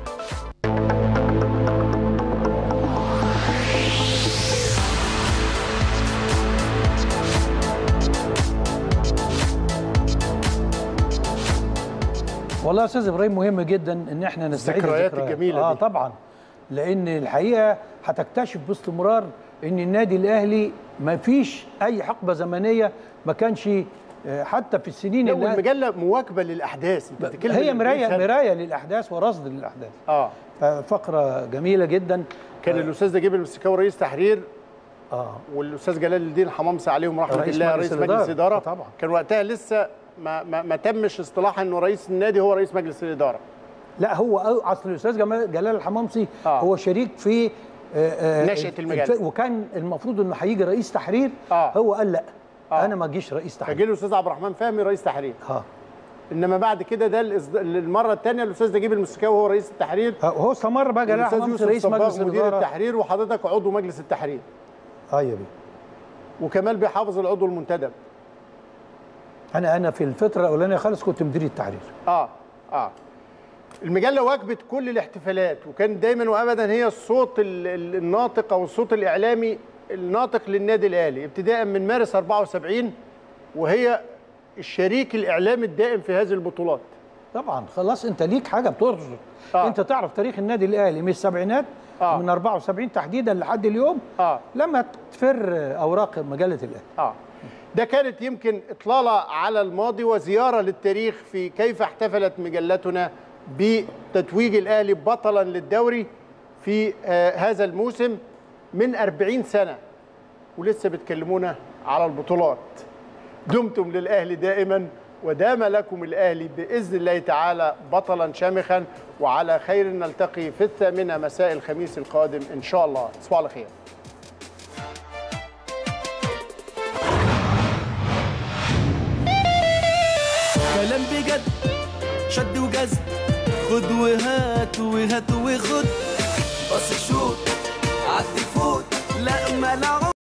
والله يا استاذ ابراهيم مهم جدا ان احنا نستعيد الذكريات الذكريات. الجميلة اه دي. طبعا لان الحقيقه هتكتشف باستمرار ان النادي الاهلي ما فيش اي حقبه زمنيه ما كانش آه، حتى في السنين لا اللي والمجله مواكبه للاحداث انت بتتكلم هي من مرايه 40 سنة. مرايه للاحداث ورصد للاحداث اه فقره جميله جدا كان الاستاذ نجيب المسكاوي رئيس تحرير اه والاستاذ جلال الدين حمامسه عليهم رحمه رئيس الله مجلس رئيس مجلس الإدارة. اداره طبعا. كان وقتها لسه ما, ما, ما تمش اصطلاح انه رئيس النادي هو رئيس مجلس الاداره لا هو أو- اصل الاستاذ جمال جلال الحمامسي آه. هو شريك في آه، آه، نشأة الف- المجلة. وكان المفروض انه هيجي رئيس تحرير آه. هو قال لا آه. انا ما اجيش رئيس تحرير فجه الاستاذ عبد الرحمن فهمي رئيس تحرير اه انما بعد كده ده الإصد- المره الثانيه الاستاذ نجيب المسكاوي هو رئيس التحرير هو استمر بقى جلال والاستاذ الحمامسي يوسف رئيس صباغ مجلس مدير الاداره التحرير وحضرتك عضو مجلس التحرير ايوه بيه. وكمال بيحافظ العضو المنتدب انا انا في الفتره الاولانيه خالص كنت مدير التحرير اه اه المجله واجبت كل الاحتفالات وكان دايما وابدا هي الصوت ال- ال- الناطق او الصوت الاعلامي الناطق للنادي الاهلي ابتداء من مارس 74 وهي الشريك الاعلامي الدائم في هذه البطولات طبعا خلاص انت ليك حاجه بترصد آه. انت تعرف تاريخ النادي الاهلي من السبعينات آه. من 74 تحديدا لحد اليوم آه. لما تفر اوراق مجله الاهلي اه ده كانت يمكن اطلاله على الماضي وزياره للتاريخ في كيف احتفلت مجلتنا بتتويج الاهلي بطلا للدوري في آه هذا الموسم من 40 سنه ولسه بتكلمونا على البطولات دمتم للاهلي دائما ودام لكم الاهلي باذن الله تعالى بطلا شامخا وعلى خير نلتقي في الثامنه مساء الخميس القادم ان شاء الله تصبحوا على خير كلام بجد شد وجذب خد وهات وهات وخد بص شوت عدي فوت لا ملعوب